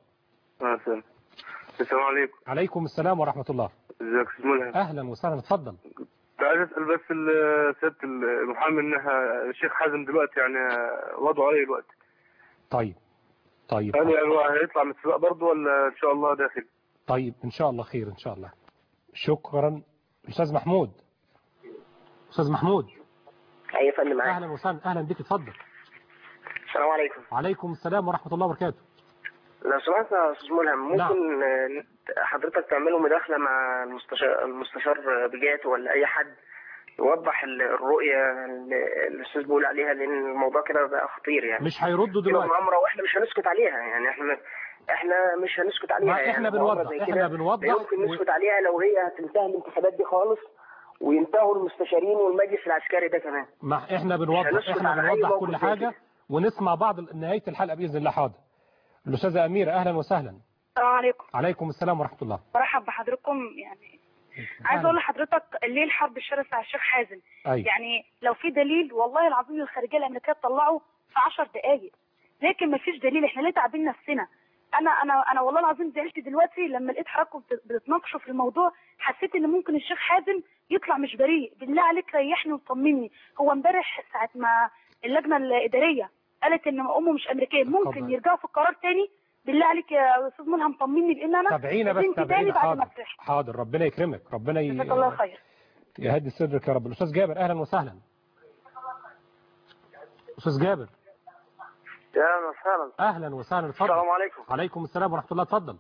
السلام عليكم عليكم السلام ورحمه الله ازيك يا استاذ ملهم اهلا وسهلا اتفضل كنت عايز اسال بس ال- سياده المحامي انها الشيخ حازم دلوقتي يعني وضعه ايه دلوقتي؟ طيب طيب هل يعني هو هيطلع من السباق برضه ولا ان شاء الله داخل؟ طيب ان شاء الله خير ان شاء الله شكرا استاذ محمود استاذ محمود اي فن معاك اهلا وسهلا اهلا بك اتفضل السلام عليكم وعليكم السلام ورحمه الله وبركاته لو سمحت يا استاذ ملهم ممكن آه، حضرتك تعملوا مداخله مع المستشار المستشار بجات ولا اي حد يوضح ال- الرؤيه اللي الاستاذ بيقول عليها لان الموضوع كده بقى خطير يعني مش هيردوا كده دلوقتي مؤامره واحنا مش هنسكت عليها يعني احنا احنا مش هنسكت عليها ما يعني احنا مؤامرة بنوضح زي احنا كده بنوضح لا يمكن و- نسكت عليها لو هي هتنتهي الانتخابات دي خالص وينتهوا المستشارين والمجلس العسكري ده كمان ما احنا بنوضح هنسكت احنا على أي بنوضح موقف كل زي حاجه كده. ونسمع بعض نهايه الحلقه باذن الله حاضر الاستاذه اميره اهلا وسهلا السلام عليكم عليكم السلام ورحمه الله برحب بحضراتكم يعني عايز اقول لحضرتك ليه الحرب الشرسه على الشيخ حازم ايوه يعني لو في دليل والله العظيم الخارجيه الامريكيه تطلعه في 10 دقائق لكن ما فيش دليل احنا ليه تعبين نفسنا انا انا انا والله العظيم زعلت دلوقتي لما لقيت حضراتكم بت- بتتناقشوا في الموضوع حسيت ان ممكن الشيخ حازم يطلع مش بريء بالله عليك ريحني وطمني هو امبارح ساعه ما اللجنه الاداريه قالت ان امه مش امريكيه ممكن طبعا. يرجعوا في القرار تاني بالله عليك يا استاذ ملهم طمني لان انا تابعينا بس بنتي تاني تابعينا بعد ما حاضر فرحت حاضر ربنا يكرمك ربنا ي... جزاك الله خير يهدي صدرك يا رب الاستاذ جابر اهلا وسهلا استاذ جابر يا أهلا وسهلا اهلا وسهلا اتفضل السلام عليكم عليكم السلام ورحمه الله اتفضل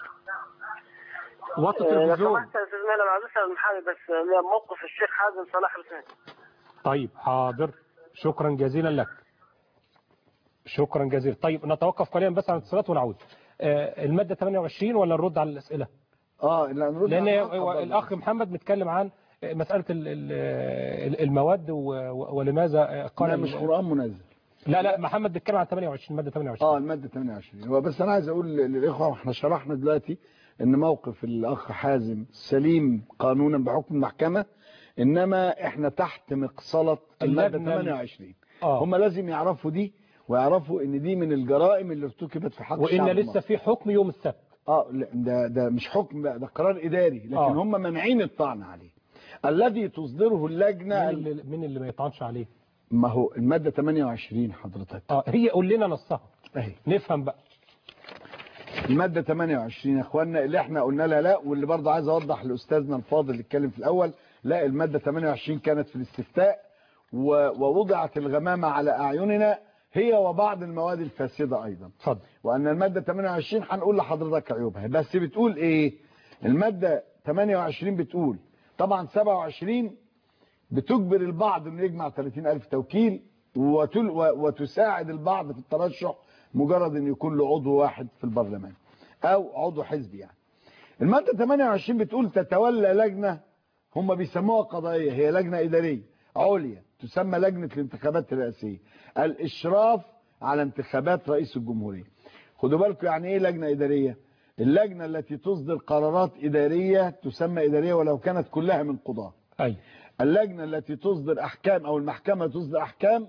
وطي لو التلفزيون سمحت يا استاذ مالك عايز اسال المحامي بس موقف الشيخ حازم صلاح حسين طيب حاضر شكرا جزيلا لك شكرا جزيلا طيب نتوقف قليلا بس عن الاتصالات ونعود آه، المادة 28 ولا نرد على الأسئلة اه لا نرد لأن على هو الحلقة الأخ محمد متكلم عن مسألة ال- ال- المواد و- و- ولماذا قال لا ال- مش قرآن منزل لا لا محمد بيتكلم عن 28 مادة 28 اه المادة 28 هو بس انا عايز اقول للاخوة احنا شرحنا دلوقتي ان موقف الاخ حازم سليم قانونا بحكم المحكمة انما احنا تحت مقصلة المادة اللجنة ال- 28 آه. هم لازم يعرفوا دي ويعرفوا ان دي من الجرائم اللي ارتكبت في حق وإن الشعب لسه المصري. في حكم يوم السبت اه لا ده ده مش حكم بقى ده قرار اداري لكن آه. هم مانعين الطعن عليه الذي تصدره مين اللجنة اللي, مين اللي ما يطعنش عليه ما هو المادة 28 حضرتك اه هي قول لنا نصها اهي نفهم بقى المادة 28 يا اخوانا اللي احنا قلنا لها لا واللي برضه عايز اوضح لاستاذنا الفاضل اللي اتكلم في الاول لا المادة 28 كانت في الاستفتاء و- ووضعت الغمامة على اعيننا هي وبعض المواد الفاسدة ايضا اتفضل وان المادة 28 هنقول لحضرتك عيوبها بس بتقول ايه المادة 28 بتقول طبعا 27 بتجبر البعض انه يجمع 30000 توكيل وتل و- وتساعد البعض في الترشح مجرد ان يكون له عضو واحد في البرلمان او عضو حزب يعني المادة 28 بتقول تتولى لجنة هم بيسموها قضائية هي لجنة إدارية عليا تسمى لجنة الانتخابات الرئاسية الإشراف على انتخابات رئيس الجمهورية خدوا بالكم يعني إيه لجنة إدارية اللجنة التي تصدر قرارات إدارية تسمى إدارية ولو كانت كلها من قضاة ايوه اللجنة التي تصدر أحكام أو المحكمة تصدر أحكام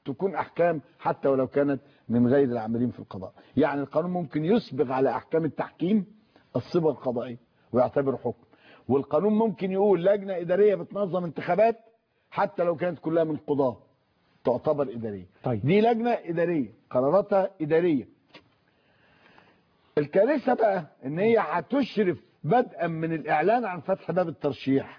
تكون احكام حتى ولو كانت من غير العاملين في القضاء يعني القانون ممكن يسبغ على احكام التحكيم الصبغه القضائيه ويعتبر حكم والقانون ممكن يقول لجنه اداريه بتنظم انتخابات حتى لو كانت كلها من قضاه تعتبر اداريه طيب. دي لجنه اداريه قراراتها اداريه الكارثه بقى ان هي هتشرف بدءا من الاعلان عن فتح باب الترشيح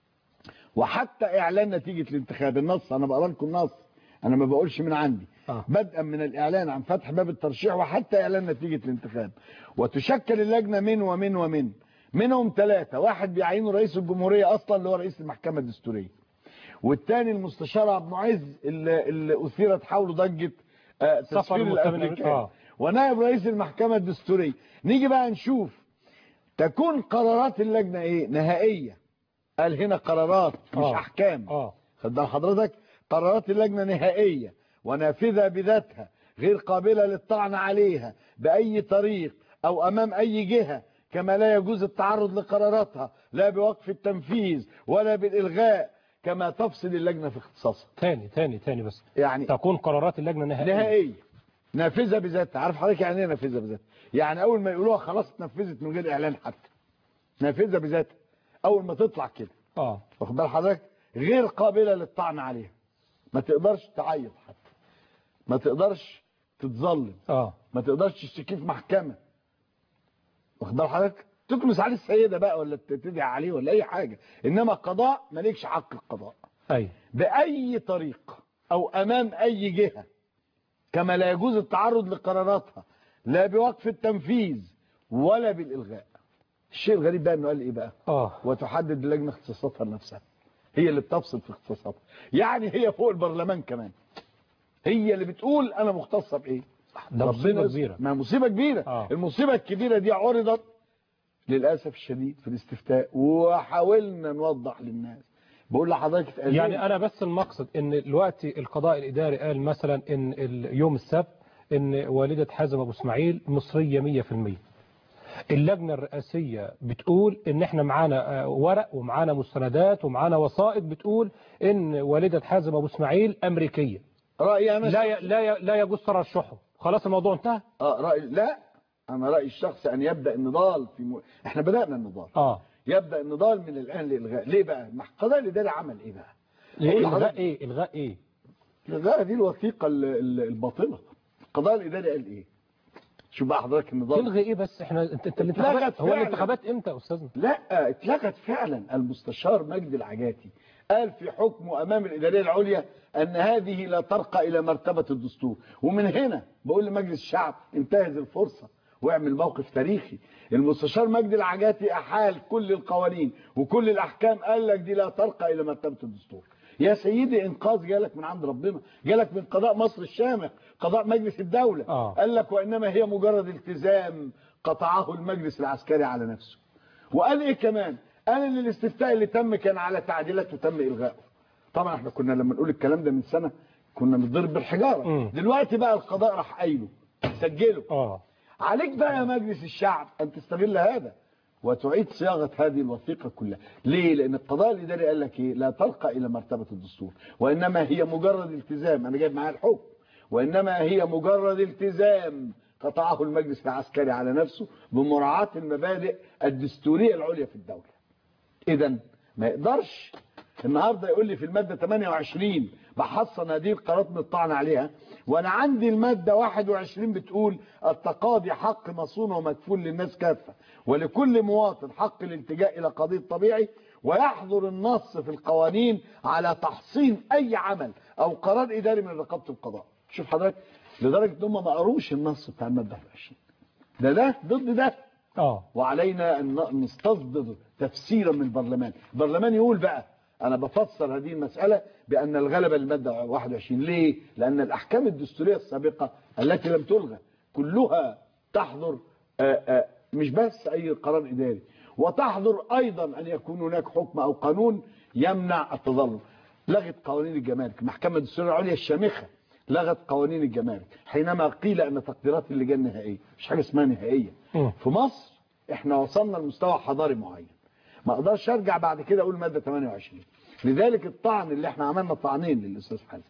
وحتى اعلان نتيجه الانتخاب النص انا بقرا لكم النص انا ما بقولش من عندي آه. بدءا من الاعلان عن فتح باب الترشيح وحتى اعلان نتيجه الانتخاب وتشكل اللجنه من ومن ومن منهم ثلاثه واحد بيعينه رئيس الجمهوريه اصلا اللي هو رئيس المحكمه الدستوريه والثاني المستشار عبد المعز اللي, اللي اثيرت حوله ضجه آه، سفر تسفير المتهم الامريكان آه. ونائب رئيس المحكمه الدستوريه نيجي بقى نشوف تكون قرارات اللجنه ايه نهائيه قال هنا قرارات مش آه. احكام اه خد بال حضرتك قرارات اللجنه نهائيه ونافذه بذاتها غير قابله للطعن عليها باي طريق او امام اي جهه كما لا يجوز التعرض لقراراتها لا بوقف التنفيذ ولا بالالغاء كما تفصل اللجنه في اختصاصها تاني تاني تاني بس يعني تكون قرارات اللجنة نهائية نهائيه نافذه بذاتها عارف حضرتك يعني ايه نافذه بذاتها يعني اول ما يقولوها خلاص اتنفذت من غير اعلان حتى نافذه بذاتها اول ما تطلع كده اه واخد بال حضرتك غير قابله للطعن عليها ما تقدرش تعيط حتى ما تقدرش تتظلم اه ما تقدرش تشتكي في محكمه واخد بال حضرتك تكنس عليه السيده بقى ولا تدعي عليه ولا اي حاجه انما القضاء مالكش حق القضاء ايوه باي طريق او امام اي جهه كما لا يجوز التعرض لقراراتها لا بوقف التنفيذ ولا بالالغاء الشيء الغريب بقى انه قال ايه بقى اه وتحدد اللجنه اختصاصاتها لنفسها هي اللي بتفصل في اختصاصاتها يعني هي فوق البرلمان كمان هي اللي بتقول انا مختصه بايه ده ربنا مصيبة يستر. كبيرة ما مصيبه كبيره آه. المصيبه الكبيره دي عرضت للاسف الشديد في الاستفتاء وحاولنا نوضح للناس بقول لحضرتك اتأذينا. يعني انا بس المقصد ان دلوقتي القضاء الاداري قال مثلا ان اليوم السبت ان والدة حازم ابو اسماعيل مصرية 100% اللجنة الرئاسية بتقول ان احنا معانا آه، ورق ومعانا مستندات ومعانا وثائق بتقول ان والدة حازم ابو اسماعيل امريكية رايي انا لا ي... لا ي... لا يجوز ترشحه خلاص الموضوع انتهى اه رايي لا انا رايي الشخصي ان يبدا النضال في م... احنا بدانا النضال اه يبدا النضال من الان للغاء ليه بقى ما القضاء الاداري عمل ايه بقى ليه أقول الغاء لحضرتك- ايه الغاء ايه الغاء دي الوثيقه ال- ال- الباطله القضاء الاداري قال ايه شوف بقى حضرتك النظام تلغي ايه بس احنا انت, انت اتلغت الانتخابات هو فعلا. الانتخابات امتى يا استاذنا لا اتلغت فعلا المستشار مجدي العجاتي قال في حكمه امام الاداريه العليا ان هذه لا ترقى الى مرتبه الدستور ومن هنا بقول لمجلس الشعب انتهز الفرصه واعمل موقف تاريخي المستشار مجدي العجاتي احال كل القوانين وكل الاحكام قال لك دي لا ترقى الى مرتبه الدستور يا سيدي انقاذ جالك من عند ربنا جالك من قضاء مصر الشامخ قضاء مجلس الدوله آه. قال لك وانما هي مجرد التزام قطعه المجلس العسكري على نفسه وقال ايه كمان قال ان الاستفتاء اللي تم كان على تعديلات وتم الغائه طبعا احنا كنا لما نقول الكلام ده من سنه كنا بنضرب بالحجاره مم. دلوقتي بقى القضاء راح قايله سجله اه عليك بقى يا مجلس الشعب ان تستغل هذا وتعيد صياغه هذه الوثيقه كلها ليه لان القضاء الاداري قال لك ايه لا ترقى الى مرتبه الدستور وانما هي مجرد التزام انا جايب معايا الحكم وانما هي مجرد التزام قطعه المجلس العسكري على نفسه بمراعاه المبادئ الدستوريه العليا في الدوله اذا ما يقدرش النهارده يقول لي في الماده 28 بحصن هذه القرارات من الطعن عليها وانا عندي الماده 21 بتقول التقاضي حق مصون ومكفول للناس كافه ولكل مواطن حق الالتجاء الى قضية طبيعي ويحظر النص في القوانين على تحصين اي عمل او قرار اداري من رقابه القضاء شوف حضرتك لدرجه ان هم ما قروش النص بتاع الماده 21 ده ده ضد ده اه وعلينا ان نستصدر تفسيرا من البرلمان البرلمان يقول بقى انا بفسر هذه المسألة بان الغلبة للمادة 21 ليه لان الاحكام الدستورية السابقة التي لم تلغى كلها تحظر آآ آآ مش بس اي قرار اداري وتحظر ايضا ان يكون هناك حكم او قانون يمنع التظلم لغت قوانين الجمارك المحكمة الدستورية العليا الشامخة لغت قوانين الجمارك حينما قيل ان تقديرات اللجان نهائيه مش حاجه اسمها نهائيه مم. في مصر احنا وصلنا لمستوى حضاري معين ما اقدرش ارجع بعد كده اقول ماده 28 لذلك الطعن اللي احنا عملنا طعنين للاستاذ حازم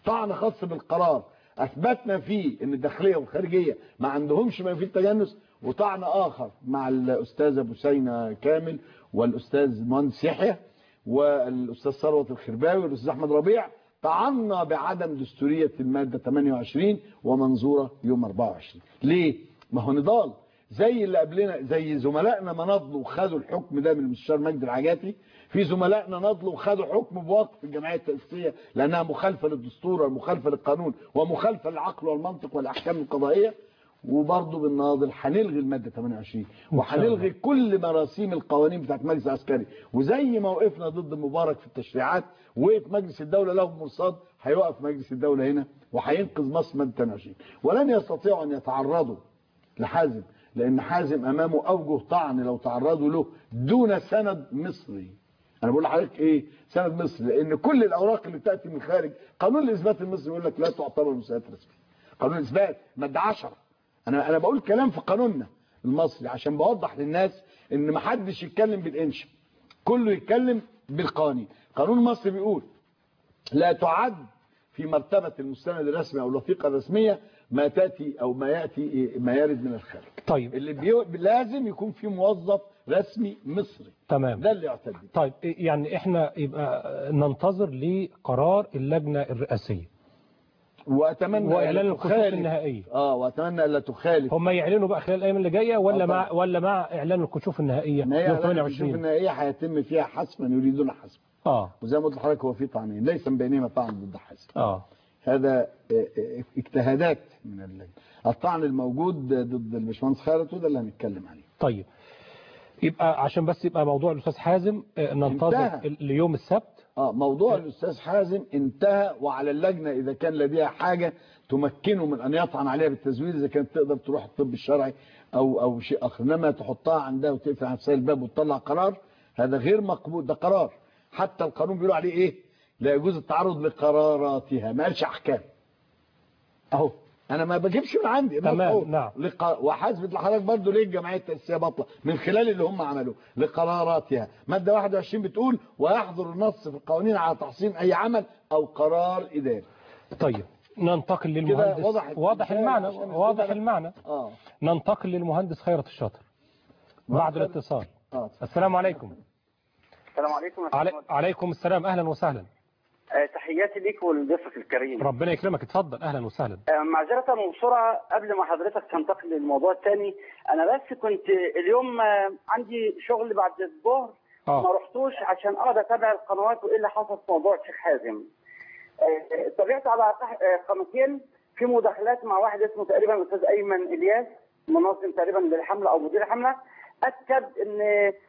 طعن خاص بالقرار اثبتنا فيه ان الداخليه والخارجيه ما عندهمش ما يفيد التجنس وطعن اخر مع الاستاذه بوسينه كامل والاستاذ مهندس يحيى والاستاذ ثروت الخرباوي والاستاذ احمد ربيع طعنا بعدم دستوريه الماده 28 ومنظوره يوم 24 ليه ما هو نضال زي اللي قبلنا زي زملائنا ما نضلوا وخدوا الحكم ده من المستشار مجدي العجاتي في زملائنا نضلوا وخدوا حكم بوقف الجمعيه التاسيسيه لانها مخالفه للدستور ومخالفه للقانون ومخالفه للعقل والمنطق والاحكام القضائيه وبرضه بالناضل هنلغي الماده 28 وهنلغي كل مراسيم القوانين بتاعت المجلس العسكري وزي ما وقفنا ضد مبارك في التشريعات وقف مجلس الدوله له مرصاد هيوقف مجلس الدوله هنا وهينقذ مصر ماده 28 ولن يستطيعوا ان يتعرضوا لحازم لان حازم امامه اوجه طعن لو تعرضوا له دون سند مصري انا بقول لحضرتك ايه سند مصري لان كل الاوراق اللي بتاتي من الخارج قانون الاثبات المصري يقول لك لا تعتبر مساعدات رسميه قانون الاثبات ماده 10 انا انا بقول كلام في قانوننا المصري عشان بوضح للناس ان ما حدش يتكلم بالانشاء كله يتكلم بالقوانين قانون مصر بيقول لا تعد في مرتبة المستند الرسمي او الوثيقة الرسمية ما تاتي او ما ياتي ما يرد من الخارج طيب اللي بيو... لازم يكون في موظف رسمي مصري تمام ده اللي يعتد بيه. طيب يعني احنا يبقى ننتظر لقرار اللجنة الرئاسية واتمنى واعلان ألا الكشوف تخالف- النهائية اه واتمنى الا تخالف هم يعلنوا بقى خلال الايام اللي جايه ولا آه مع طبعا. ولا مع اعلان الكشوف النهائيه ان هي يوم إعلان الكشوف 28 النهائيه هيتم فيها حسما يريدون حسما اه وزي ما قلت لحضرتك هو في طعنين ليس من بينهما طعن ضد حسن اه هذا آه، آه، اجتهادات من اللجنه الطعن الموجود ضد الباشمهندس خالد وده اللي هنتكلم عليه طيب يبقى عشان بس يبقى موضوع الاستاذ حازم آه، ننتظر انتهى. ال- ليوم السبت اه موضوع الاستاذ حازم انتهى وعلى اللجنه اذا كان لديها حاجه تمكنه من ان يطعن عليها بالتزوير اذا كانت تقدر تروح الطب الشرعي او او شيء اخر انما تحطها عندها وتقفل على نفسها الباب وتطلع قرار هذا غير مقبول ده قرار حتى القانون بيقول عليه ايه لا يجوز التعرض لقراراتها ما قالش احكام اهو انا ما بجيبش من عندي تمام، مفعول. نعم. لق... وحاسبة لحضرتك برضه ليه الجمعيه التاسيسيه باطله من خلال اللي هم عملوه لقراراتها ماده 21 بتقول ويحظر النص في القوانين على تحصين اي عمل او قرار اداري طيب ننتقل للمهندس وضح واضح المعنى عشان واضح الزملاء- المعنى اه ننتقل للمهندس خيرت الشاطر بعد الاتصال اه السلام عليكم السلام عليكم يا علي... محمد. عليكم السلام اهلا وسهلا آه، تحياتي ليك ولضيفك الكريم ربنا يكرمك اتفضل اهلا وسهلا آه، معذرة وبسرعة قبل ما حضرتك تنتقل للموضوع الثاني أنا بس كنت اليوم آه، عندي شغل بعد الظهر اه ما رحتوش عشان أقعد أتابع القنوات وإيه اللي حصل في موضوع الشيخ حازم آه، تابعت على قح- آه، قناتين في مداخلات مع واحد اسمه تقريبا الأستاذ أيمن إلياس منظم تقريبا للحملة أو مدير الحملة أكد إن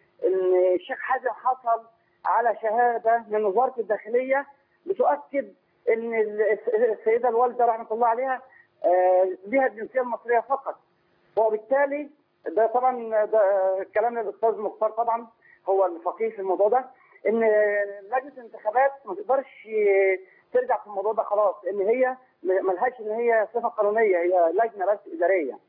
إن الشيخ حازم حصل على شهادة من وزارة الداخلية بتؤكد ان السيده الوالده رحمه الله عليها آه، ليها الجنسيه المصريه فقط وبالتالي ده طبعا ده كلام الاستاذ مختار طبعا هو الفقيه في الموضوع ده ان لجنه الانتخابات ما تقدرش ترجع في الموضوع ده خلاص ان هي ملهاش ان هي صفه قانونيه هي لجنه بس اداريه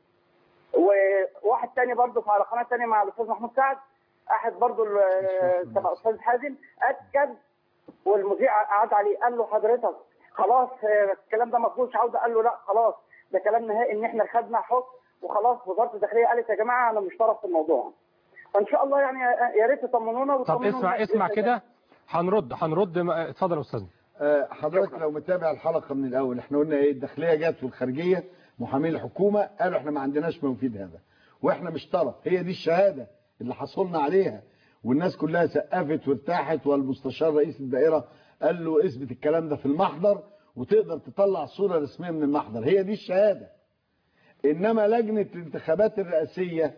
وواحد تاني برضه على قناه تانيه مع الاستاذ محمود سعد احد برضه ال- تبع الاستاذ حازم اكد والمذيع قعد عليه قال له حضرتك خلاص آه، الكلام ده ما فيهوش عوده قال له لا خلاص ده كلام نهائي ان احنا خدنا حكم وخلاص وزاره الداخليه قالت يا جماعه انا مش طرف في الموضوع فان شاء الله يعني يا ريت تطمنونا طب وتطمنونا اسمع اسمع بإذن كده هنرد هنرد م- اتفضل يا استاذ آه، حضرتك لو متابع الحلقه من الاول احنا قلنا ايه الداخليه جت والخارجيه محامين الحكومه قالوا احنا ما عندناش ما يفيد هذا واحنا مش طرف هي دي الشهاده اللي حصلنا عليها والناس كلها سقفت وارتاحت والمستشار رئيس الدائره قال له اثبت الكلام ده في المحضر وتقدر تطلع صوره رسميه من المحضر هي دي الشهاده انما لجنه الانتخابات الرئاسيه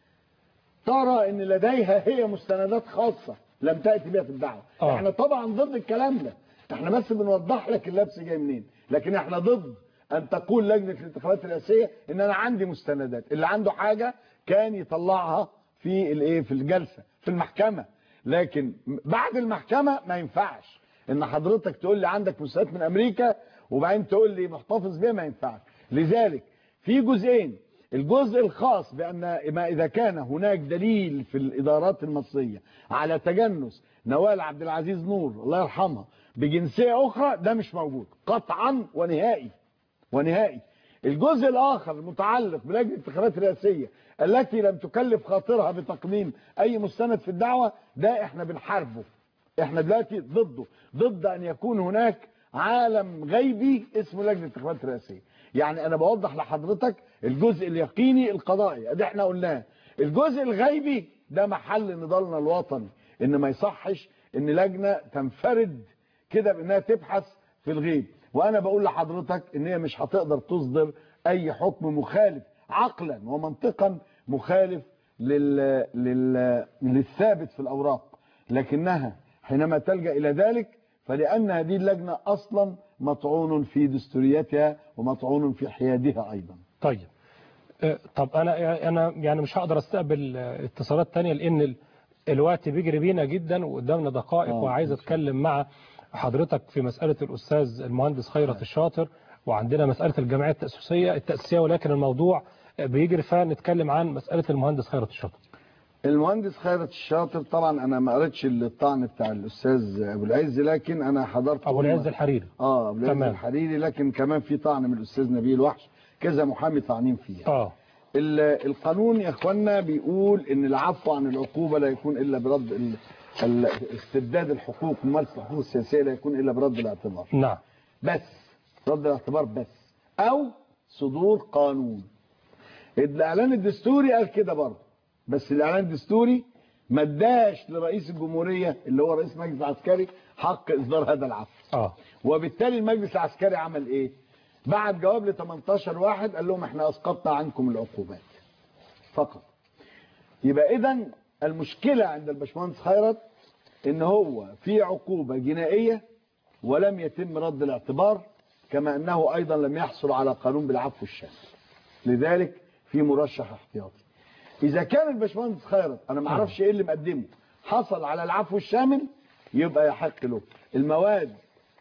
ترى ان لديها هي مستندات خاصه لم تاتي بها في الدعوه آه. احنا طبعا ضد الكلام ده احنا بس بنوضح لك اللبس جاي منين لكن احنا ضد ان تقول لجنه الانتخابات الرئاسيه ان انا عندي مستندات اللي عنده حاجه كان يطلعها في الايه في الجلسه في المحكمه لكن بعد المحكمه ما ينفعش ان حضرتك تقول لي عندك مستندات من امريكا وبعدين تقول لي محتفظ بيها ما ينفعش لذلك في جزئين الجزء الخاص بأن ما إذا كان هناك دليل في الإدارات المصرية على تجنس نوال عبد العزيز نور الله يرحمها بجنسيه اخرى ده مش موجود قطعا ونهائي ونهائي الجزء الاخر المتعلق بلجنه الانتخابات الرئاسيه التي لم تكلف خاطرها بتقديم اي مستند في الدعوه ده احنا بنحاربه احنا دلوقتي ضده ضد ان يكون هناك عالم غيبي اسمه لجنه الانتخابات الرئاسيه يعني انا بوضح لحضرتك الجزء اليقيني القضائي ده احنا قلناه الجزء الغيبي ده محل نضالنا الوطني ان ما يصحش ان لجنه تنفرد كده بانها تبحث في الغيب وانا بقول لحضرتك ان هي مش هتقدر تصدر اي حكم مخالف عقلا ومنطقا مخالف لل... لل... للثابت في الاوراق لكنها حينما تلجا الى ذلك فلان هذه اللجنه اصلا مطعون في دستوريتها ومطعون في حيادها ايضا طيب آه، طب انا انا يعني مش هقدر استقبل آه، اتصالات تانية لان ال- الوقت بيجري بينا جدا وقدامنا دقائق آه، وعايز اتكلم مع حضرتك في مسألة الأستاذ المهندس خيرت الشاطر وعندنا مسألة الجمعية التأسيسية التأسيسية ولكن الموضوع بيجري فنتكلم عن مسألة المهندس خيرت الشاطر المهندس خيرت الشاطر طبعا انا ما قريتش الطعن بتاع الاستاذ ابو العز لكن انا حضرت أبو العز الحريري اه ابو العز تمام. الحريري لكن كمان في طعن من الاستاذ نبيل وحش كذا محامي طعنين فيها اه ال- القانون يا اخوانا بيقول ان العفو عن العقوبه لا يكون الا برد ال- ال- استبداد الحقوق ممارسه الحقوق السياسيه لا يكون الا برد الاعتبار نعم بس رد الاعتبار بس او صدور قانون الاعلان الدستوري قال كده برضه بس الاعلان الدستوري ما اداش لرئيس الجمهوريه اللي هو رئيس المجلس العسكري حق اصدار هذا العفو اه وبالتالي المجلس العسكري عمل ايه بعت جواب ل 18 واحد قال لهم احنا اسقطنا عنكم العقوبات فقط يبقى اذا المشكله عند الباشمهندس خيرت ان هو في عقوبه جنائيه ولم يتم رد الاعتبار كما انه ايضا لم يحصل على قانون بالعفو الشامل لذلك في مرشح احتياطي اذا كان الباشمهندس خيرت انا ما اعرفش ايه اللي مقدمه حصل على العفو الشامل يبقى يحق له المواد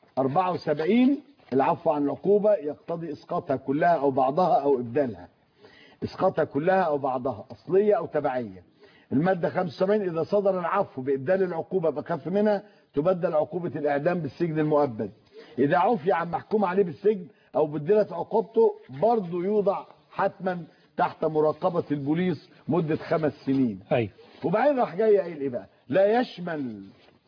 74 العفو عن العقوبة يقتضي إسقاطها كلها أو بعضها أو إبدالها إسقاطها كلها أو بعضها أصلية أو تبعية المادة 75 إذا صدر العفو بإبدال العقوبة بخف منها تبدل عقوبة الإعدام بالسجن المؤبد إذا عفي عن محكوم عليه بالسجن أو بدلت عقوبته برضه يوضع حتما تحت مراقبة البوليس مدة خمس سنين ايوه وبعدين راح جاي قايل ايه بقى لا يشمل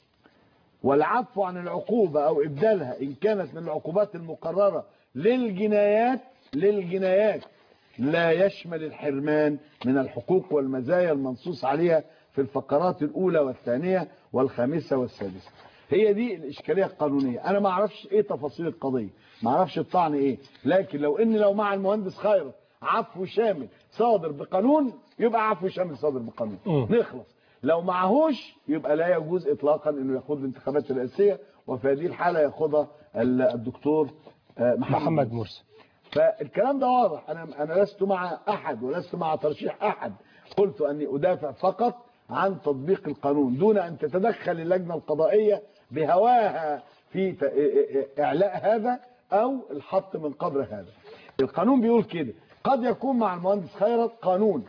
والعفو عن العقوبة او ابدالها ان كانت من العقوبات المقررة للجنايات للجنايات لا يشمل الحرمان من الحقوق والمزايا المنصوص عليها في الفقرات الاولى والثانية والخامسة والسادسة هي دي الاشكالية القانونية انا ما اعرفش ايه تفاصيل القضية ما اعرفش الطعن ايه لكن لو ان لو مع المهندس خيرت عفو شامل صادر بقانون يبقى عفو شامل صادر بقانون مم. نخلص لو معهوش يبقى لا يجوز اطلاقا انه ياخد الانتخابات الرئاسيه وفي هذه الحاله ياخدها ال- الدكتور آه، محمد, محمد مرسي فالكلام ده واضح انا انا لست مع احد ولست مع ترشيح احد قلت اني ادافع فقط عن تطبيق القانون دون ان تتدخل اللجنه القضائيه بهواها في ت- اعلاء هذا او الحط من قدر هذا القانون بيقول كده قد يكون مع المهندس خيرت قانون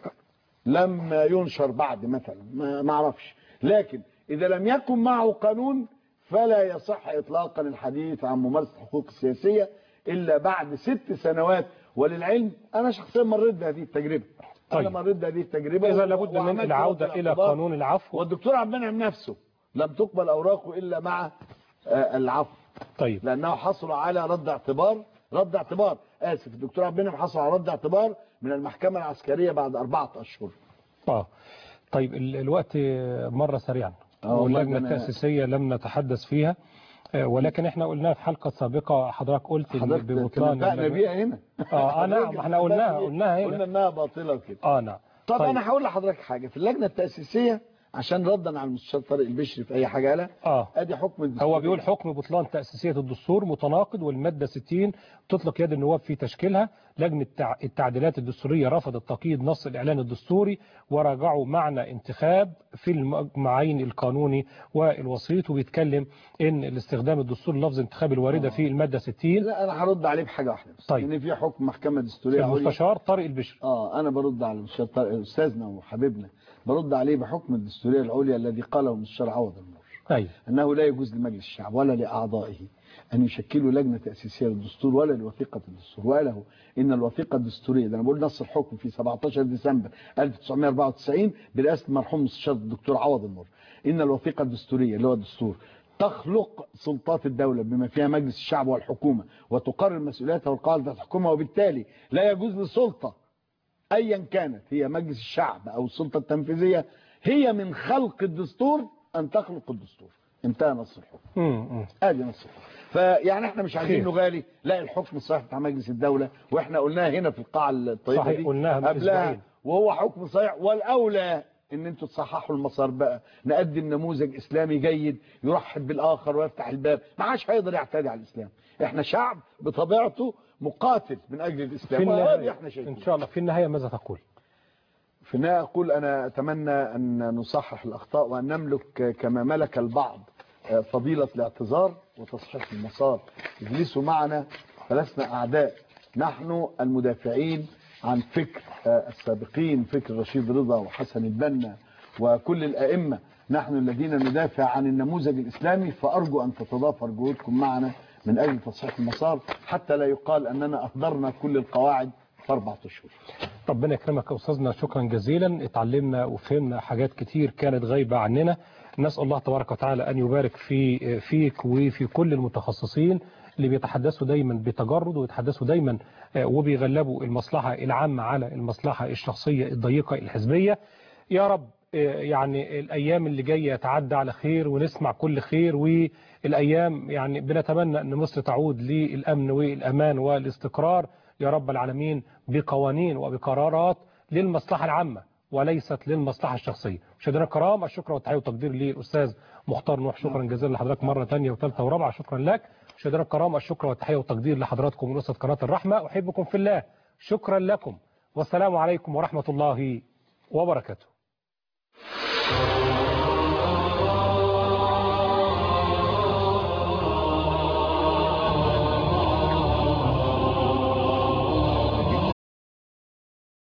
لم ينشر بعد مثلا ما ما اعرفش لكن اذا لم يكن معه قانون فلا يصح اطلاقا الحديث عن ممارسه الحقوق السياسيه الا بعد ست سنوات وللعلم انا شخصيا مريت بهذه التجربه طيب. انا مريت بهذه التجربه اذا و- لابد من وعملت العودة رد الى الاعتبار. قانون العفو والدكتور عبد المنعم نفسه لم تقبل اوراقه الا مع آه، العفو طيب لانه حصل على رد اعتبار رد اعتبار اسف الدكتور عبد المنعم حصل على رد اعتبار من المحكمه العسكريه بعد اربعه اشهر اه طيب ال- الوقت مر سريعا آه، والله واللجنة أنا- التأسيسية لم نتحدث فيها آه، ولكن احنا قلناها في حلقة سابقة حضرتك قلت إن حضرتك ببطلان تنبأنا اللجنة- بيها هنا اه آه، نعم احنا قلناها قلناها قلنا هنا انها باطله وكده اه نعم طب طيب. انا هقول لحضرتك حاجه في اللجنه التاسيسيه عشان ردا على المستشار طارق البشري في اي حاجه قالها اه ادي حكم الدستور هو بيقول حكم بطلان تأسيسية الدستور متناقض والمادة 60 تطلق يد النواب في تشكيلها لجنة التع- التعديلات الدستورية رفضت تقييد نص الإعلان الدستوري وراجعوا معنى انتخاب في المجمعين القانوني والوسيط وبيتكلم ان الاستخدام الدستور لفظ انتخاب الواردة في المادة 60 لا انا هرد عليه بحاجه واحده بس طيب. ان في حكم محكمه دستوريه عليا المستشار طارق البشري اه انا برد على المستشار طارق استاذنا وحبيبنا برد عليه بحكم الدستوريه العليا الذي قاله المستشار عوض النور أيوة. أنه لا يجوز لمجلس الشعب ولا لأعضائه أن يشكلوا لجنة تأسيسية للدستور ولا لوثيقة الدستور وقاله إن الوثيقة الدستورية ده أنا بقول نص الحكم في 17 ديسمبر 1994 برئاسة المرحوم مستشار الدكتور عوض النور إن الوثيقة الدستورية اللي هو الدستور تخلق سلطات الدولة بما فيها مجلس الشعب والحكومة وتقرر مسؤولياتها والقاعدة الحكومة وبالتالي لا يجوز لسلطة ايا كانت هي مجلس الشعب او السلطه التنفيذيه هي من خلق الدستور ان تخلق الدستور انتهى نص الحكم مم. ادي نص الحكم فيعني احنا مش عايزين خير. نغالي لا الحكم الصحيح بتاع مجلس الدوله واحنا قلناها هنا في القاعه الطيبه صحيح، دي قلناها من قبلها أسبوعين. وهو حكم صحيح والاولى ان انتوا تصححوا المسار بقى نقدم نموذج اسلامي جيد يرحب بالاخر ويفتح الباب ما عادش هيقدر يعتدي على الاسلام احنا شعب بطبيعته مقاتل من اجل في الاسلام وهذه النهاية احنا شايفين إن شاء الله في النهاية ماذا تقول في النهاية أقول أنا أتمنى أن نصحح الأخطاء وأن نملك كما ملك البعض فضيلة الاعتذار وتصحيح المسار اجلسوا معنا فلسنا أعداء نحن المدافعين عن فكر السابقين فكر رشيد رضا وحسن البنا وكل الأئمة نحن الذين ندافع عن النموذج الإسلامي فأرجو أن تتضافر جهودكم معنا من أجل تصحيح المسار حتى لا يقال أننا أهدرنا كل القواعد في أربعة أشهر ربنا يكرمك يا أستاذنا شكرا جزيلا اتعلمنا وفهمنا حاجات كتير كانت غايبة عننا نسأل الله تبارك وتعالى أن يبارك في فيك وفي كل المتخصصين اللي بيتحدثوا دايما بتجرد ويتحدثوا دايما وبيغلبوا المصلحة العامة على المصلحة الشخصية الضيقة الحزبية يا رب يعني الأيام اللي جاية يتعدى على خير ونسمع كل خير والأيام يعني بنتمنى أن مصر تعود للأمن والأمان والاستقرار يا رب العالمين بقوانين وبقرارات للمصلحة العامة وليست للمصلحة الشخصية مشاهدينا الكرام الشكر والتحية والتقدير للأستاذ مختار نوح شكرا جزيلا لحضرتك مرة ثانية وثالثة ورابعة شكرا لك مشاهدينا الكرام الشكر والتحية والتقدير لحضراتكم من أسرة قناة الرحمة أحبكم في الله شكرا لكم والسلام عليكم ورحمة الله وبركاته